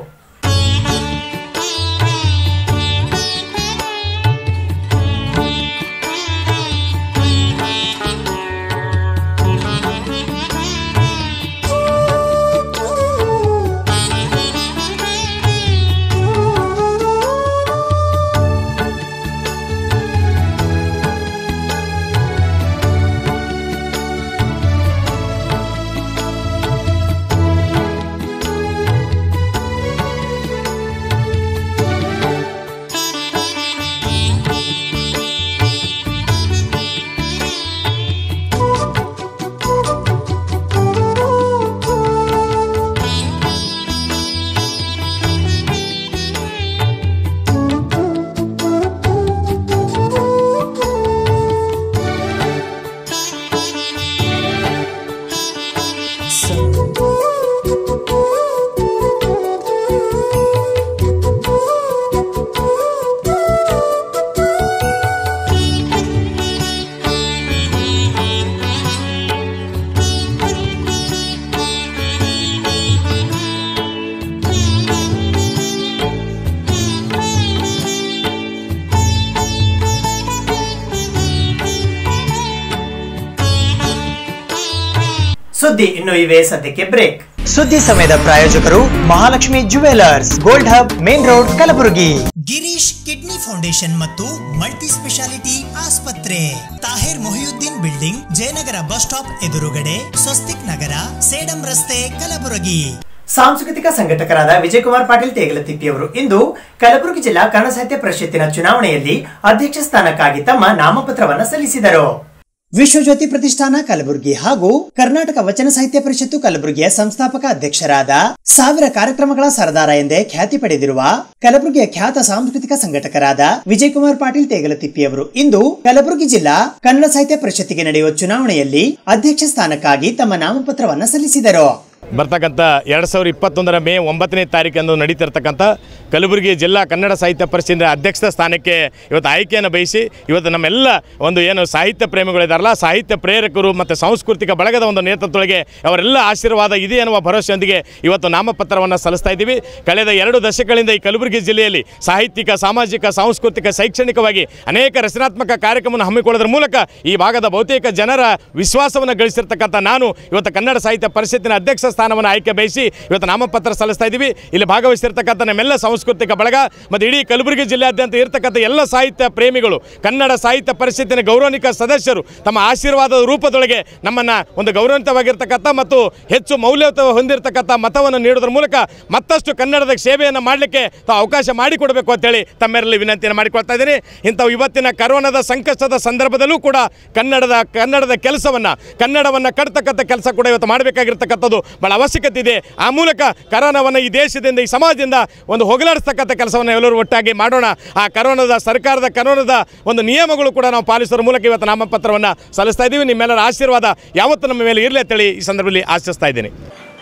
ಸುದ್ದಿ ಇನ್ನು ಇವೆ ಸದ್ಯಕ್ಕೆ ಬ್ರೇಕ್ ಸುದ್ದಿ ಸಮಯದ ಪ್ರಾಯೋಜಕರು Mahalakshmi jewellers gold hub main road Kalaburagi Girish kidney foundation ಮತ್ತು ಮಲ್ಟಿ ಸ್ಪೆಷಾಲಿಟಿ ಆಸ್ಪತ್ರೆ Tahir Mohiuddin building Jayanagar bus stop ಎದುರುಗಡೆ ಸ್ವಸ್ತಿಕ್ ನಗರ ಸೇಡಂ ರಸ್ತೆ ಕಲಬುರಗಿ ಸಾಂಸ್ಕೃತಿಕ ಸಂಘಟಕರಾದ ವಿಜಯಕುಮಾರ್ ಪಾಟೀಲ್ ತೇಗಲತಿಪ್ಪಿಯವರು ಇಂದು ಕಲಬುರಗಿ ಜಿಲ್ಲಾ ಕನ್ನಡ ಸಾಹಿತ್ಯ ಪರಿಷತ್ತಿನ ಚುನಾವಣೆಯಲ್ಲಿ ಅಧ್ಯಕ್ಷ ಸ್ಥಾನಕ್ಕಾಗಿ ತಮ್ಮ ನಾಮಪತ್ರವನ್ನು ಸಲ್ಲಿಸಿದರು ವಿಶ್ವಜ್ಯೋತಿ ಪ್ರತಿಷ್ಠಾನ ಕಲಬುರಗಿ ಹಾಗೂ ಕರ್ನಾಟಕ ವಚನ ಸಾಹಿತ್ಯ ಪರಿಷತ್ತು ಕಲಬುರಗಿಯ ಸಂಸ್ಥಾಪಕ ಅಧ್ಯಕ್ಷರಾದ ಸಾವಿರ ಕಾರ್ಯಕ್ರಮಗಳ ಸರದಾರ ಎಂದೇ ಖ್ಯಾತಿ ಪಡೆದಿರುವ ಕಲಬುರಗಿಯ ಖ್ಯಾತ ಸಾಂಸ್ಕೃತಿಕ ಸಂಘಟಕರಾದ ವಿಜಯಕುಮಾರ್ ಪಾಟೀಲ್ ತೇಗಲತಿಪ್ಪಿಯವರು ಇಂದು ಕಲಬುರಗಿ ಜಿಲ್ಲಾ ಕನ್ನಡ ಸಾಹಿತ್ಯ ಪರಿಷತ್ತಿಗೆ ನಡೆಯುವ ಚುನಾವಣೆಯಲ್ಲಿ ಅಧ್ಯಕ್ಷ ಸ್ಥಾನಕ್ಕಾಗಿ ತಮ್ಮ ನಾಮಪತ್ರವನ್ನು ಸಲ್ಲಿಸಿದರು ಬರ್ತಕ್ಕಂಥ ಎರಡು ಸಾವಿರದ ಇಪ್ಪತ್ತೊಂದರ ಮೇ ಒಂಬತ್ತನೇ ತಾರೀಕಂದು ನಡೀತಿರ್ತಕ್ಕಂಥ ಕಲಬುರಗಿ ಜಿಲ್ಲಾ ಕನ್ನಡ ಸಾಹಿತ್ಯ ಪರಿಷತ್ತಿನ ಅಧ್ಯಕ್ಷ ಸ್ಥಾನಕ್ಕೆ ಇವತ್ತು ಆಯ್ಕೆಯನ್ನು ಬಯಸಿ ಇವತ್ತು ನಮ್ಮೆಲ್ಲ ಒಂದು ಏನು ಸಾಹಿತ್ಯ ಪ್ರೇಮಿಗಳಿದಾರಲ್ಲ ಸಾಹಿತ್ಯ ಪ್ರೇರಕರು ಮತ್ತು ಸಾಂಸ್ಕೃತಿಕ ಬಳಗದ ಒಂದು ನೇತೃತ್ವದೊಳಗೆ ಅವರೆಲ್ಲ ಆಶೀರ್ವಾದ ಇದೆ ಎನ್ನುವ ಭರವಸೆಯೊಂದಿಗೆ ಇವತ್ತು ನಾಮಪತ್ರವನ್ನು ಸಲ್ಲಿಸ್ತಾ ಇದ್ದೀವಿ ಕಳೆದ ಎರಡು ದಶಕಗಳಿಂದ ಈ ಕಲಬುರಗಿ ಜಿಲ್ಲೆಯಲ್ಲಿ ಸಾಹಿತ್ಯಿಕ ಸಾಮಾಜಿಕ ಸಾಂಸ್ಕೃತಿಕ ಶೈಕ್ಷಣಿಕವಾಗಿ ಅನೇಕ ರಚನಾತ್ಮಕ ಕಾರ್ಯಕ್ರಮವನ್ನು ಹಮ್ಮಿಕೊಳ್ಳೋದ್ರ ಮೂಲಕ ಈ ಭಾಗದ ಬಹುತೇಕ ಜನರ ವಿಶ್ವಾಸವನ್ನು ಗಳಿಸಿರ್ತಕ್ಕಂಥ ನಾನು ಇವತ್ತು ಕನ್ನಡ ಸಾಹಿತ್ಯ ಪರಿಷತ್ತಿನ ಅಧ್ಯಕ್ಷ ಸ್ಥಾನವನ್ನು ಆಯ್ಕೆ ಬಯಸಿ ಇವತ್ತು ನಾಮಪತ್ರ ಸಲ್ಲಿಸ್ತಾ ಇದ್ದೀವಿ ಇಲ್ಲಿ ಭಾಗವಹಿಸಿರ್ತಕ್ಕಂಥ ನಮ್ಮೆಲ್ಲ ಸಾಂಸ್ಕೃತಿಕ ಬಳಗ ಮತ್ತು ಇಡೀ ಕಲಬುರಗಿ ಜಿಲ್ಲೆಯಾದ್ಯಂತ ಇರತಕ್ಕಂಥ ಎಲ್ಲ ಸಾಹಿತ್ಯ ಪ್ರೇಮಿಗಳು ಕನ್ನಡ ಸಾಹಿತ್ಯ ಪರಿಷತ್ತಿನ ಗೌರವಾನ್ವಿತ ಸದಸ್ಯರು ತಮ್ಮ ಆಶೀರ್ವಾದದ ರೂಪದೊಳಗೆ ನಮ್ಮನ್ನು ಒಂದು ಗೌರವಿತವಾಗಿರ್ತಕ್ಕಂಥ ಮತ್ತು ಹೆಚ್ಚು ಮೌಲ್ಯಯುತ ಹೊಂದಿರತಕ್ಕಂಥ ಮತವನ್ನು ನೀಡೋದ್ರ ಮೂಲಕ ಮತ್ತಷ್ಟು ಕನ್ನಡದ ಸೇವೆಯನ್ನು ಮಾಡಲಿಕ್ಕೆ ತಾವು ಅವಕಾಶ ಮಾಡಿಕೊಡಬೇಕು ಅಂತೇಳಿ ತಮ್ಮೆಲ್ಲರಲ್ಲಿ ವಿನಂತಿಯನ್ನು ಮಾಡಿಕೊಳ್ತಾ ಇದ್ದೀನಿ ಇಂಥವು ಇವತ್ತಿನ ಕರೋನಾದ ಸಂಕಷ್ಟದ ಸಂದರ್ಭದಲ್ಲೂ ಕೂಡ ಕನ್ನಡದ ಕನ್ನಡದ ಕೆಲಸವನ್ನು ಕನ್ನಡವನ್ನು ಕಟ್ತಕ್ಕಂಥ ಕೆಲಸ ಕೂಡ ಇವತ್ತು ಮಾಡಬೇಕಾಗಿರ್ತಕ್ಕಂಥದ್ದು ಭಾಳ ಅವಶ್ಯಕತೆ ಇದೆ ಆ ಮೂಲಕ ಕರೋನಾವನ್ನು ಈ ದೇಶದಿಂದ ಈ ಸಮಾಜದಿಂದ ಒಂದು ಹೋಗಲಾಡಿಸ್ತಕ್ಕಂಥ ಕೆಲಸವನ್ನು ಎಲ್ಲರೂ ಒಟ್ಟಾಗಿ ಮಾಡೋಣ ಆ ಕರೋನಾದ ಸರ್ಕಾರದ ಕರೋನಾದ ಒಂದು ನಿಯಮಗಳು ಕೂಡ ನಾವು ಪಾಲಿಸೋದ್ರ ಮೂಲಕ ಇವತ್ತು ನಾಮಪತ್ರವನ್ನು ಸಲ್ಲಿಸ್ತಾ ಇದ್ದೀವಿ ನಿಮ್ಮೆಲ್ಲರ ಆಶೀರ್ವಾದ ಯಾವತ್ತೂ ನಮ್ಮ ಮೇಲೆ ಇರಲಿ ಅಂತೇಳಿ ಈ ಸಂದರ್ಭದಲ್ಲಿ ಆಶಿಸ್ತಾ ಇದ್ದೀನಿ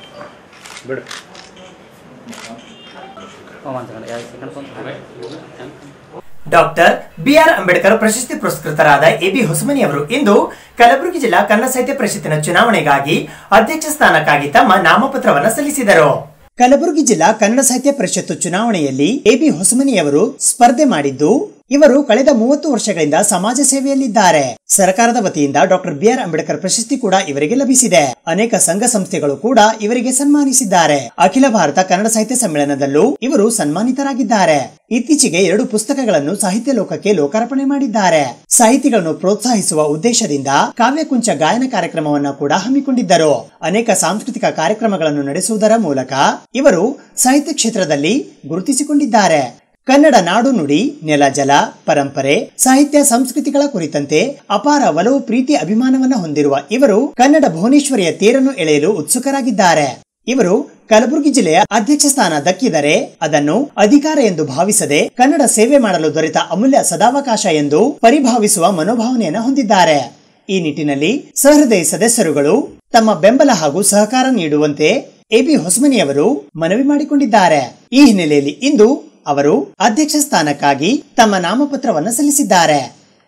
ಡಾಕ್ಟರ್ ಬಿಆರ್ ಅಂಬೇಡ್ಕರ್ ಪ್ರಶಸ್ತಿ ಪುರಸ್ಕೃತರಾದ ಎಬಿ ಹೊಸಮನಿ ಅವರು ಇಂದು ಕಲಬುರಗಿ ಜಿಲ್ಲಾ ಕನ್ನಡ ಸಾಹಿತ್ಯ ಪರಿಷತ್ತಿನ ಚುನಾವಣೆಗಾಗಿ ಅಧ್ಯಕ್ಷ ಸ್ಥಾನಕ್ಕಾಗಿ ತಮ್ಮ ನಾಮಪತ್ರವನ್ನು ಸಲ್ಲಿಸಿದರು ಕಲಬುರಗಿ ಜಿಲ್ಲಾ ಕನ್ನಡ ಸಾಹಿತ್ಯ ಪರಿಷತ್ತು ಚುನಾವಣೆಯಲ್ಲಿ ಎಬಿ ಹೊಸಮನಿಯವರು ಸ್ಪರ್ಧೆ ಮಾಡಿದ್ದು ಇವರು ಕಳೆದ ಮೂವತ್ತು ವರ್ಷಗಳಿಂದ ಸಮಾಜ ಸೇವೆಯಲ್ಲಿದ್ದಾರೆ ಸರ್ಕಾರದ ವತಿಯಿಂದ ಡಾಕ್ಟರ್ ಬಿಆರ್ ಅಂಬೇಡ್ಕರ್ ಪ್ರಶಸ್ತಿ ಕೂಡ ಇವರಿಗೆ ಲಭಿಸಿದೆ ಅನೇಕ ಸಂಘ ಸಂಸ್ಥೆಗಳು ಕೂಡ ಇವರಿಗೆ ಸನ್ಮಾನಿಸಿದ್ದಾರೆ ಅಖಿಲ ಭಾರತ ಕನ್ನಡ ಸಾಹಿತ್ಯ ಸಮ್ಮೇಳನದಲ್ಲೂ ಇವರು ಸನ್ಮಾನಿತರಾಗಿದ್ದಾರೆ ಇತ್ತೀಚೆಗೆ ಎರಡು ಪುಸ್ತಕಗಳನ್ನು ಸಾಹಿತ್ಯ ಲೋಕಕ್ಕೆ ಲೋಕಾರ್ಪಣೆ ಮಾಡಿದ್ದಾರೆ ಸಾಹಿತಿಗಳನ್ನು ಪ್ರೋತ್ಸಾಹಿಸುವ ಉದ್ದೇಶದಿಂದ ಕಾವ್ಯಕುಂಚ ಗಾಯನ ಕಾರ್ಯಕ್ರಮವನ್ನು ಕೂಡ ಹಮ್ಮಿಕೊಂಡಿದ್ದರು ಅನೇಕ ಸಾಂಸ್ಕೃತಿಕ ಕಾರ್ಯಕ್ರಮಗಳನ್ನು ನಡೆಸುವುದರ ಮೂಲಕ ಇವರು ಸಾಹಿತ್ಯ ಕ್ಷೇತ್ರದಲ್ಲಿ ಗುರುತಿಸಿಕೊಂಡಿದ್ದಾರೆ ಕನ್ನಡ ನಾಡು ನುಡಿ ನೆಲ ಜಲ ಪರಂಪರೆ ಸಾಹಿತ್ಯ ಸಂಸ್ಕೃತಿಗಳ ಕುರಿತಂತೆ ಅಪಾರ ಒಲವು ಪ್ರೀತಿ ಅಭಿಮಾನವನ್ನ ಹೊಂದಿರುವ ಇವರು ಕನ್ನಡ ಭುವನೇಶ್ವರಿಯ ತೇರನ್ನು ಎಳೆಯಲು ಉತ್ಸುಕರಾಗಿದ್ದಾರೆ ಇವರು ಕಲಬುರಗಿ ಜಿಲ್ಲೆಯ ಅಧ್ಯಕ್ಷ ಸ್ಥಾನ ದಕ್ಕಿದರೆ ಅದನ್ನು ಅಧಿಕಾರ ಎಂದು ಭಾವಿಸದೆ ಕನ್ನಡ ಸೇವೆ ಮಾಡಲು ದೊರೆತ ಅಮೂಲ್ಯ ಸದಾವಕಾಶ ಎಂದು ಪರಿಭಾವಿಸುವ ಮನೋಭಾವನೆಯನ್ನು ಹೊಂದಿದ್ದಾರೆ ಈ ನಿಟ್ಟಿನಲ್ಲಿ ಸಹೃದಯ ಸದಸ್ಯರುಗಳು ತಮ್ಮ ಬೆಂಬಲ ಹಾಗೂ ಸಹಕಾರ ನೀಡುವಂತೆ ಎಬಿ ಹೊಸಮನಿಯವರು ಮನವಿ ಮಾಡಿಕೊಂಡಿದ್ದಾರೆ ಈ ಹಿನ್ನೆಲೆಯಲ್ಲಿ ಇಂದು ಅವರು ಅಧ್ಯಕ್ಷ ಸ್ಥಾನಕ್ಕಾಗಿ ತಮ್ಮ ನಾಮಪತ್ರವನ್ನು ಸಲ್ಲಿಸಿದ್ದಾರೆ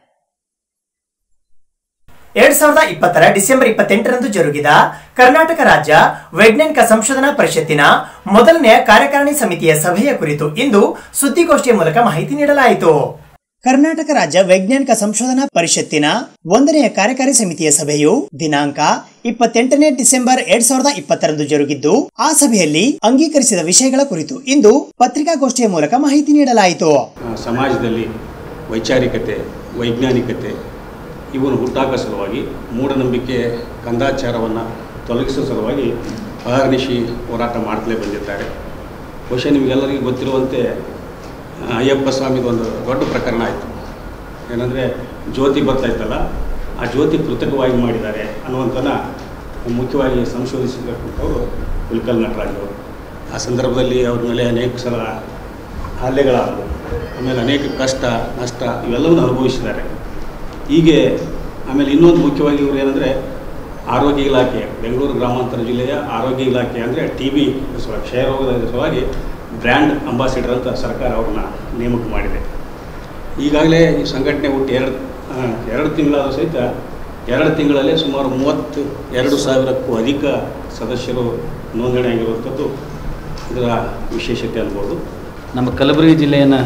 ಎರಡ್ ಸಾವಿರದ ಇಪ್ಪತ್ತರ ಡಿಸೆಂಬರ್ ಇಪ್ಪತ್ತೆಂಟರಂದು ಜರುಗಿದ ಕರ್ನಾಟಕ ರಾಜ್ಯ ವೈಜ್ಞಾನಿಕ ಸಂಶೋಧನಾ ಪರಿಷತ್ತಿನ ಮೊದಲನೆಯ ಕಾರ್ಯಕಾರಿಣಿ ಸಮಿತಿಯ ಸಭೆಯ ಕುರಿತು ಇಂದು ಸುದ್ದಿಗೋಷ್ಠಿಯ ಮೂಲಕ ಮಾಹಿತಿ ನೀಡಲಾಯಿತು ಕರ್ನಾಟಕ ರಾಜ್ಯ ವೈಜ್ಞಾನಿಕ ಸಂಶೋಧನಾ ಪರಿಷತ್ತಿನ ಒಂದನೆಯ ಕಾರ್ಯಕಾರಿ ಸಮಿತಿಯ ಸಭೆಯು ದಿನಾಂಕ ಇಪ್ಪತ್ತೆಂಟನೇ ಡಿಸೆಂಬರ್ ಎರಡ್ ಸಾವಿರದ ಇಪ್ಪತ್ತರಂದು ಜರುಗಿದ್ದು ಆ ಸಭೆಯಲ್ಲಿ ಅಂಗೀಕರಿಸಿದ ವಿಷಯಗಳ ಕುರಿತು ಇಂದು ಪತ್ರಿಕಾಗೋಷ್ಠಿಯ ಮೂಲಕ ಮಾಹಿತಿ ನೀಡಲಾಯಿತು ಆ, ಸಮಾಜದಲ್ಲಿ ವೈಚಾರಿಕತೆ ವೈಜ್ಞಾನಿಕತೆ ಇವನ್ನು ಹುಟ್ಟಾಕೋ ಸಲುವಾಗಿ ಮೂಢನಂಬಿಕೆ ಕಂದಾಚಾರವನ್ನು ತೊಲಗಿಸೋ ಸಲುವಾಗಿ ಅಹರ್ನಿಶಿ ಹೋರಾಟ ಮಾಡ್ತಲೇ ಬಂದಿದ್ದಾರೆ ಬಹುಶಃ ನಿಮಗೆಲ್ಲರಿಗೂ ಗೊತ್ತಿರುವಂತೆ ಆ, ಅಯ್ಯಪ್ಪ ಸ್ವಾಮಿದು ಒಂದು ದೊಡ್ಡ ಪ್ರಕರಣ ಆಯಿತು ಏನಂದರೆ ಜ್ಯೋತಿ ಬರ್ತಾ ಇತ್ತಲ್ಲ ಆ ಜ್ಯೋತಿ ಕೃತಕವಾಗಿ ಮಾಡಿದ್ದಾರೆ ಅನ್ನುವಂಥನ ಮುಖ್ಯವಾಗಿ ಸಂಶೋಧಿಸಿರ್ತಕ್ಕಂಥವ್ರು ಹುಲ್ಕಲ್ ನಟರಾಜರು ಆ ಸಂದರ್ಭದಲ್ಲಿ ಅವ್ರ ಮೇಲೆ ಅನೇಕ ಸಲ ಹಲ್ಲೆಗಳಾದವು ಆಮೇಲೆ ಅನೇಕ ಕಷ್ಟ ನಷ್ಟ ಇವೆಲ್ಲವನ್ನು ಅನುಭವಿಸಿದ್ದಾರೆ ಹೀಗೆ ಆಮೇಲೆ ಇನ್ನೊಂದು ಮುಖ್ಯವಾಗಿ ಇವರು ಏನಂದರೆ ಆರೋಗ್ಯ ಇಲಾಖೆ ಬೆಂಗಳೂರು ಗ್ರಾಮಾಂತರ ಜಿಲ್ಲೆಯ ಆರೋಗ್ಯ ಇಲಾಖೆ ಅಂದರೆ ಟಿ ಬಿ ಸಲುವಾಗಿ ಕ್ಷಯರೋಗದ ಸಲುವಾಗಿ ಬ್ರ್ಯಾಂಡ್ ಅಂಬಾಸಿಡರ್ ಅಂತ ಸರ್ಕಾರ ಅವ್ರನ್ನ ನೇಮಕ ಮಾಡಿದೆ ಈಗಾಗಲೇ ಈ ಸಂಘಟನೆ ಹುಟ್ಟಿ ಎರಡು ಆ, ಎರಡು ತಿಂಗಳಾದ ಸಹಿತ ಎರಡು ತಿಂಗಳಲ್ಲೇ ಸುಮಾರು ಮೂವತ್ತು ಎರಡು ಸಾವಿರಕ್ಕೂ ಅಧಿಕ ಸದಸ್ಯರು ನೋಂದಣಿ ಆಗಿರುವಂಥದ್ದು ಇದರ ವಿಶೇಷತೆ ಅನ್ಬೋದು ನಮ್ಮ ಕಲಬುರಗಿ ಜಿಲ್ಲೆಯನ್ನು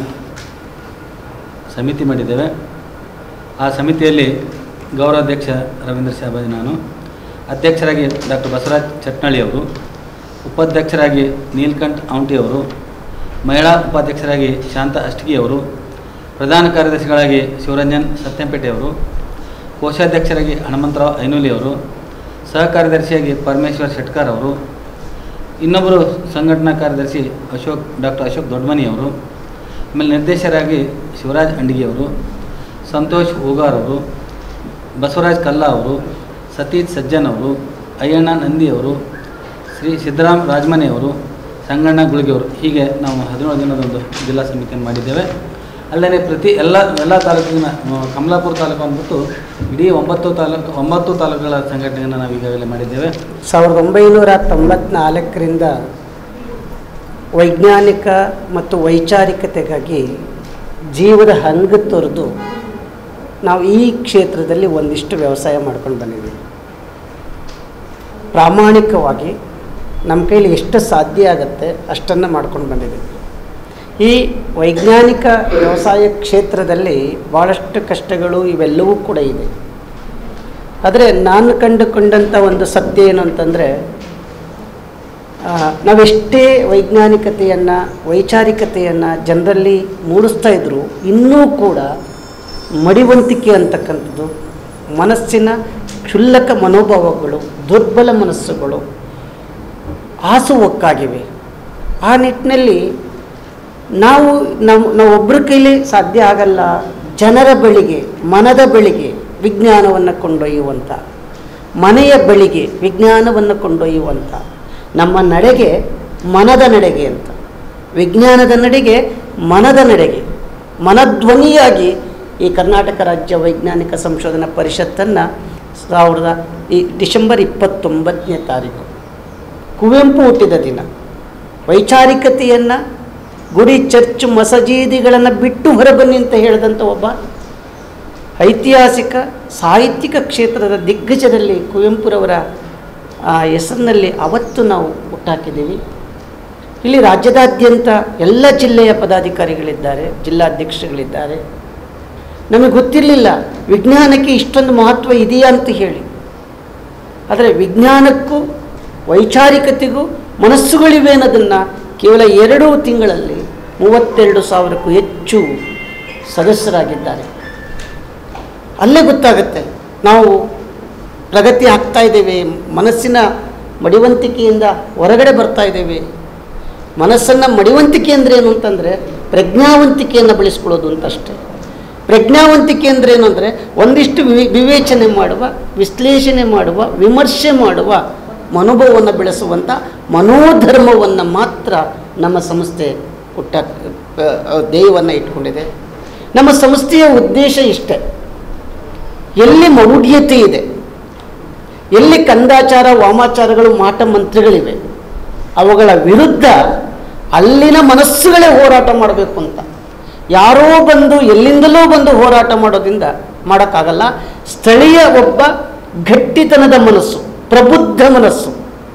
ಸಮಿತಿ ಮಾಡಿದ್ದೇವೆ ಆ ಸಮಿತಿಯಲ್ಲಿ ಗೌರವಾಧ್ಯಕ್ಷ ರವೀಂದ್ರ ಸಾಬಾಜಿ ನಾನು ಅಧ್ಯಕ್ಷರಾಗಿ ಡಾಕ್ಟರ್ ಬಸವರಾಜ್ ಚಟ್ನಳ್ಳಿ ಅವರು ಉಪಾಧ್ಯಕ್ಷರಾಗಿ ನೀಲ್ಕಂಠ್ ಔಂಟಿ ಅವರು ಮಹಿಳಾ ಉಪಾಧ್ಯಕ್ಷರಾಗಿ ಶಾಂತ ಅಷ್ಟಗಿ ಅವರು ಪ್ರಧಾನ ಕಾರ್ಯದರ್ಶಿಗಳಾಗಿ ಶಿವರಂಜನ್ ಸತ್ಯಂಪೇಟೆ ಅವರು ಕೋಶಾಧ್ಯಕ್ಷರಾಗಿ ಹನುಮಂತರಾವ್ ಐನೂಲಿ ಅವರು ಸಹ ಕಾರ್ಯದರ್ಶಿಯಾಗಿ ಪರಮೇಶ್ವರ್ ಶೆಟ್ಕರ್ ಅವರು ಇನ್ನೊಬ್ಬರು ಸಂಘಟನಾ ಕಾರ್ಯದರ್ಶಿ ಅಶೋಕ್ ಡಾಕ್ಟರ್ ಅಶೋಕ್ ದೊಡ್ಡಮನಿ ಅವರು ಆಮೇಲೆ ನಿರ್ದೇಶಕರಾಗಿ ಶಿವರಾಜ್ ಅಂಡಿಗೆ ಅವರು ಸಂತೋಷ್ ಹೂಗಾರ್ ಅವರು ಬಸವರಾಜ್ ಕಲ್ಲಾ ಅವರು ಸತೀಶ್ ಸಜ್ಜನ್ ಅವರು ಅಯ್ಯಣ್ಣ ನಂದಿ ಅವರು ಶ್ರೀ ಸಿದ್ದರಾಮ್ ರಾಜಮನೆ ಅವರು ಸಂಗಣ್ಣ ಗುಳಿಗೆ ಅವರು ಹೀಗೆ ನಾವು ಹದಿನೇಳು ದಿನದೊಂದು ಜಿಲ್ಲಾ ಸಮಿತಿಯನ್ನು ಮಾಡಿದ್ದೇವೆ ಅಲ್ಲದೆ ಪ್ರತಿ ಎಲ್ಲ ಎಲ್ಲ ತಾಲೂಕಿನ ಆ, ಕಮಲಾಪುರ ತಾಲೂಕು ಅಂದ್ಬಿಟ್ಟು ಇಡೀ ಒಂಬತ್ತು ತಾಲೂಕು ಒಂಬತ್ತು ತಾಲೂಕುಗಳ ಸಂಘಟನೆಯನ್ನು ನಾವು ಈಗಾಗಲೇ ಮಾಡಿದ್ದೇವೆ ಸಾವಿರದ ಒಂಬೈನೂರ ತೊಂಬತ್ನಾಲ್ಕರಿಂದ ವೈಜ್ಞಾನಿಕ ಮತ್ತು ವೈಚಾರಿಕತೆಗಾಗಿ ಜೀವದ ಹಂಗ ತೊರೆದು ನಾವು ಈ ಕ್ಷೇತ್ರದಲ್ಲಿ ಒಂದಿಷ್ಟು ವ್ಯವಸಾಯ ಮಾಡ್ಕೊಂಡು ಬಂದಿದ್ದೀವಿ ಪ್ರಾಮಾಣಿಕವಾಗಿ ನಮ್ಮ ಕೈಲಿ ಎಷ್ಟು ಸಾಧ್ಯ ಆಗುತ್ತೆ ಅಷ್ಟನ್ನು ಮಾಡ್ಕೊಂಡು ಬಂದಿದ್ದೀವಿ ಈ ವೈಜ್ಞಾನಿಕ ವ್ಯವಸಾಯ ಕ್ಷೇತ್ರದಲ್ಲಿ ಭಾಳಷ್ಟು ಕಷ್ಟಗಳು ಇವೆಲ್ಲವೂ ಕೂಡ ಇದೆ ಆದರೆ ನಾನು ಕಂಡುಕೊಂಡಂಥ ಒಂದು ಸತ್ಯ ಏನು ಅಂತಂದರೆ ಆ, ನಾವೆಷ್ಟೇ ವೈಜ್ಞಾನಿಕತೆಯನ್ನು ವೈಚಾರಿಕತೆಯನ್ನು ಜನರಲ್ಲಿ ಮೂಡಿಸ್ತಾ ಇದ್ದರೂ ಇನ್ನೂ ಕೂಡ ಮಡಿವಂತಿಕೆ ಅಂತಕ್ಕಂಥದ್ದು ಮನಸ್ಸಿನ ಕ್ಷುಲ್ಲಕ ಮನೋಭಾವಗಳು ದುರ್ಬಲ ಮನಸ್ಸುಗಳು ಹಾಸುವಕ್ಕಾಗಿವೆ ಆ ನಿಟ್ಟಿನಲ್ಲಿ ನಾವು ನಾವು ನಾವೊಬ್ಬರ ಕೈಲಿ ಸಾಧ್ಯ ಆಗಲ್ಲ ಜನರ ಬಳಿಗೆ ಮನದ ಬಳಿಗೆ ವಿಜ್ಞಾನವನ್ನು ಕೊಂಡೊಯ್ಯುವಂಥ ಮನೆಯ ಬಳಿಗೆ ವಿಜ್ಞಾನವನ್ನು ಕೊಂಡೊಯ್ಯುವಂಥ ನಮ್ಮ ನಡೆಗೆ ಮನದ ನಡೆಗೆ ಅಂತ ವಿಜ್ಞಾನದ ನಡೆಗೆ ಮನದ ನಡೆಗೆ ಮನಧ್ವನಿಯಾಗಿ ಈ ಕರ್ನಾಟಕ ರಾಜ್ಯ ವೈಜ್ಞಾನಿಕ ಸಂಶೋಧನಾ ಪರಿಷತ್ತನ್ನು ಸಾವಿರದ ಈ ಡಿಸೆಂಬರ್ ಇಪ್ಪತ್ತೊಂಬತ್ತನೇ ತಾರೀಕು ಕುವೆಂಪು ಹುಟ್ಟಿದ ದಿನ ವೈಚಾರಿಕತೆಯನ್ನು ಗುಡಿ ಚರ್ಚ್ ಮಸಜೀದಿಗಳನ್ನು ಬಿಟ್ಟು ಹೊರಬನ್ನಿ ಅಂತ ಹೇಳಿದಂಥ ಒಬ್ಬ ಐತಿಹಾಸಿಕ ಸಾಹಿತ್ಯಿಕ ಕ್ಷೇತ್ರದ ದಿಗ್ಗಜದಲ್ಲಿ ಕುವೆಂಪುರವರ ಆ, ಹೆಸರಿನಲ್ಲಿ ಅವತ್ತು ನಾವು ಹುಟ್ಟಾಕಿದ್ದೀವಿ ಇಲ್ಲಿ ರಾಜ್ಯದಾದ್ಯಂತ ಎಲ್ಲ ಜಿಲ್ಲೆಯ ಪದಾಧಿಕಾರಿಗಳಿದ್ದಾರೆ ಜಿಲ್ಲಾಧ್ಯಕ್ಷಗಳಿದ್ದಾರೆ ನಮಗೆ ಗೊತ್ತಿರಲಿಲ್ಲ ವಿಜ್ಞಾನಕ್ಕೆ ಇಷ್ಟೊಂದು ಮಹತ್ವ ಇದೆಯಾ ಅಂತ ಹೇಳಿ ಆದರೆ ವಿಜ್ಞಾನಕ್ಕೂ ವೈಚಾರಿಕತೆಗೂ ಮನಸ್ಸುಗಳಿವೆ ಅನ್ನೋದನ್ನು ಕೇವಲ ಎರಡು ತಿಂಗಳಲ್ಲಿ ಮೂವತ್ತೆರಡು ಸಾವಿರಕ್ಕೂ ಹೆಚ್ಚು ಸದಸ್ಯರಾಗಿದ್ದಾರೆ ಅಲ್ಲೇ ಗೊತ್ತಾಗುತ್ತೆ ನಾವು ಪ್ರಗತಿ ಆಗ್ತಾ ಇದ್ದೇವೆ ಮನಸ್ಸಿನ ಮಡಿವಂತಿಕೆಯಿಂದ ಹೊರಗಡೆ ಬರ್ತಾ ಇದ್ದೇವೆ ಮನಸ್ಸನ್ನು ಮಡಿವಂತಿಕೆ ಅಂದರೆ ಏನು ಅಂತಂದರೆ ಪ್ರಜ್ಞಾವಂತಿಕೆಯನ್ನು ಬೆಳೆಸ್ಕೊಳ್ಳೋದು ಅಂತ ಅಷ್ಟೇ ಪ್ರಜ್ಞಾವಂತಿಕೆ ಅಂದರೆ ಏನು ಅಂದರೆ ಒಂದಿಷ್ಟು ವಿವೆ- ವಿವೇಚನೆ ಮಾಡುವ ವಿಶ್ಲೇಷಣೆ ಮಾಡುವ ವಿಮರ್ಶೆ ಮಾಡುವ ಮನೋಭಾವವನ್ನು ಬೆಳೆಸುವಂಥ ಮನೋಧರ್ಮವನ್ನು ಮಾತ್ರ ನಮ್ಮ ಸಂಸ್ಥೆ ಹುಟ್ಟ ಧ್ಯೇಯವನ್ನು ಇಟ್ಕೊಂಡಿದೆ ನಮ್ಮ ಸಂಸ್ಥೆಯ ಉದ್ದೇಶ ಇಷ್ಟೇ ಎಲ್ಲಿ ಮೌಢ್ಯತೆ ಇದೆ ಎಲ್ಲಿ ಕಂದಾಚಾರ ವಾಮಾಚಾರಗಳು ಮಾಟ ಮಂತ್ರಗಳಿವೆ ಅವುಗಳ ವಿರುದ್ಧ ಅಲ್ಲಿನ ಮನಸ್ಸುಗಳೇ ಹೋರಾಟ ಮಾಡಬೇಕು ಅಂತ ಯಾರೋ ಬಂದು ಎಲ್ಲಿಂದಲೂ ಬಂದು ಹೋರಾಟ ಮಾಡೋದ್ರಿಂದ ಮಾಡೋಕ್ಕಾಗಲ್ಲ ಸ್ಥಳೀಯ ಒಬ್ಬ ಗಟ್ಟಿತನದ ಮನಸ್ಸು ಪ್ರಬುದ್ಧ ಮನಸ್ಸು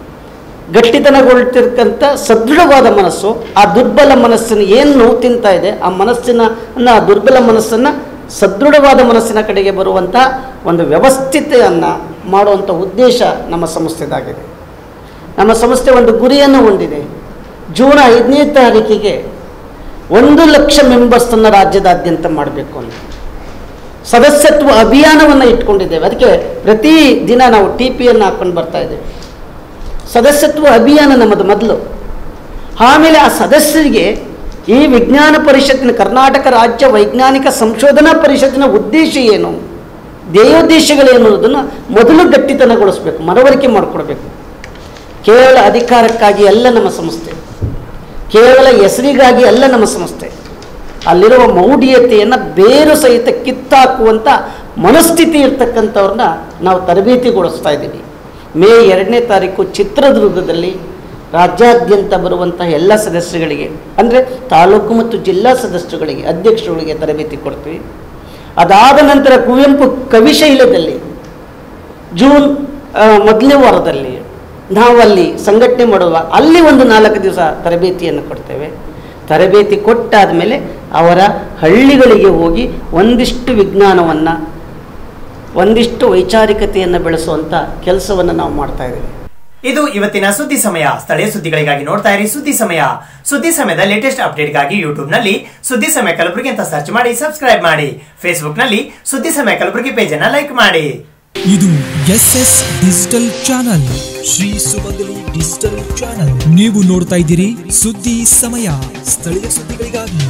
ಗಟ್ಟಿತನಗೊಳ್ತಿರ್ತಕ್ಕಂಥ ಸದೃಢವಾದ ಮನಸ್ಸು ಆ ದುರ್ಬಲ ಮನಸ್ಸನ್ನು ಏನು ನೋವು ತಿಂತಾ ಇದೆ ಆ ಮನಸ್ಸಿನ ಆ ದುರ್ಬಲ ಮನಸ್ಸನ್ನು ಸದೃಢವಾದ ಮನಸ್ಸಿನ ಕಡೆಗೆ ಬರುವಂಥ ಒಂದು ವ್ಯವಸ್ಥಿತೆಯನ್ನು ಮಾಡುವಂಥ ಉದ್ದೇಶ ನಮ್ಮ ಸಂಸ್ಥೆದಾಗಿದೆ ನಮ್ಮ ಸಂಸ್ಥೆ ಒಂದು ಗುರಿಯನ್ನು ಹೊಂದಿದೆ ಜೂನ್ ಐದನೇ ತಾರೀಕಿಗೆ ಒಂದು ಲಕ್ಷ ಮೆಂಬರ್ಸನ್ನು ರಾಜ್ಯದಾದ್ಯಂತ ಮಾಡಬೇಕು ಅಂತ ಸದಸ್ಯತ್ವ ಅಭಿಯಾನವನ್ನು ಇಟ್ಕೊಂಡಿದ್ದೇವೆ ಅದಕ್ಕೆ ಪ್ರತಿ ದಿನ ನಾವು ಟಿ ಪಿಯನ್ನು ಹಾಕ್ಕೊಂಡು ಬರ್ತಾ ಇದ್ದೇವೆ ಸದಸ್ಯತ್ವ ಅಭಿಯಾನ ನಮ್ಮದು ಮೊದಲು ಆಮೇಲೆ ಆ ಸದಸ್ಯರಿಗೆ ಈ ವಿಜ್ಞಾನ ಪರಿಷತ್ತಿನ ಕರ್ನಾಟಕ ರಾಜ್ಯ ವೈಜ್ಞಾನಿಕ ಸಂಶೋಧನಾ ಪರಿಷತ್ತಿನ ಉದ್ದೇಶ ಏನು ಧ್ಯೇಯೋದ್ದೇಶಗಳೇನು ಅನ್ನೋದನ್ನು ಮೊದಲು ಗಟ್ಟಿತನಗೊಳಿಸ್ಬೇಕು ಮನವರಿಕೆ ಮಾಡಿಕೊಡ್ಬೇಕು ಕೇವಲ ಅಧಿಕಾರಕ್ಕಾಗಿ ಅಲ್ಲ ನಮ್ಮ ಸಂಸ್ಥೆ ಕೇವಲ ಹೆಸರಿಗಾಗಿ ಅಲ್ಲ ನಮ್ಮ ಸಂಸ್ಥೆ ಅಲ್ಲಿರುವ ಮೌಢ್ಯತೆಯನ್ನು ಬೇರು ಸಹಿತ ಕಿತ್ತಾಕುವಂಥ ಮನಸ್ಥಿತಿ ಇರ್ತಕ್ಕಂಥವ್ರನ್ನ ನಾವು ತರಬೇತಿಗೊಳಿಸ್ತಾ ಇದ್ದೀವಿ ಮೇ ಎರಡನೇ ತಾರೀಕು ಚಿತ್ರದುರ್ಗದಲ್ಲಿ ರಾಜ್ಯಾದ್ಯಂತ ಬರುವಂಥ ಎಲ್ಲ ಸದಸ್ಯರಿಗೆ ಅಂದರೆ ತಾಲೂಕು ಮತ್ತು ಜಿಲ್ಲಾ ಸದಸ್ಯರುಗಳಿಗೆ ಅಧ್ಯಕ್ಷರುಗಳಿಗೆ ತರಬೇತಿ ಕೊಡ್ತೀವಿ ಅದಾದ ನಂತರ ಕುವೆಂಪು ಕವಿಶೈಲದಲ್ಲಿ ಜೂನ್ ಆ, ಮೊದಲನೇ ವಾರದಲ್ಲಿ ನಾವು ಅಲ್ಲಿ ಸಂಘಟನೆ ಮಾಡುವ ಅಲ್ಲಿ ಒಂದು ನಾಲ್ಕು ದಿವಸ ತರಬೇತಿಯನ್ನು ಕೊಡ್ತೇವೆ ತರಬೇತಿ ಕೊಟ್ಟಾದ ಮೇಲೆ ಅವರ ಹಳ್ಳಿಗಳಿಗೆ ಹೋಗಿ ಒಂದಿಷ್ಟು ವಿಜ್ಞಾನವನ್ನು ಒಂದಿಷ್ಟು ವೈಚಾರಿಕತೆಯನ್ನು ಬೆಳೆಸುವಂಥ ಕೆಲಸವನ್ನು ನಾವು ಮಾಡ್ತಾ ಇದ್ದೀವಿ ಇದು ಇವತ್ತಿನ ಸುದ್ದಿ ಸಮಯ ಸ್ಥಳೀಯ ಸುದ್ದಿಗಳಿಗಾಗಿ ನೋಡ್ತಾ ಇರಿ ಸುದ್ದಿ ಸಮಯ ಸುದ್ದಿ ಸಮಯದ ಲೇಟೆಸ್ಟ್ ಅಪ್ಡೇಟ್ಗಾಗಿ ಯೂಟ್ಯೂಬ್ ನಲ್ಲಿ ಸುದ್ದಿ ಸಮಯ ಕಲಬುರಗಿ ಅಂತ ಸರ್ಚ್ ಮಾಡಿ ಸಬ್ಸ್ಕ್ರೈಬ್ ಮಾಡಿ ಫೇಸ್ಬುಕ್ ನಲ್ಲಿ ಸುದ್ದಿ ಸಮಯ ಕಲಬುರಗಿ ಪೇಜ್ ಅನ್ನ ಲೈಕ್ ಮಾಡಿ ಇದು S S digital channel Shri Sumangali digital channel ನೀವು ನೋಡ್ತಾ ಇದ್ದೀರಿ ಸುದ್ದಿ ಸಮಯ ಸ್ಥಳೀಯ ಸುದ್ದಿಗಳಿಗಾಗಿ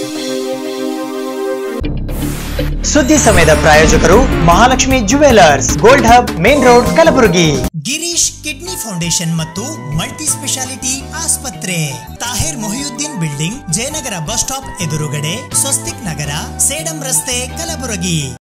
ಸುದ್ದಿ ಸಮಯದ ಪ್ರಾಯೋಜಕರು Mahalakshmi jewellers gold hub main road Kalaburagi Girish kidney foundation ಮತ್ತು ಮಲ್ಟಿ ಸ್ಪೆಷಾಲಿಟಿ ಆಸ್ಪತ್ರೆ Tahir Mohiuddin building Jayanagar bus stop ಎದುರುಗಡೆ ಸ್ವಸ್ತಿಕ್ ನಗರ ಸೇಡಂ ರಸ್ತೆ ಕಲಬುರಗಿ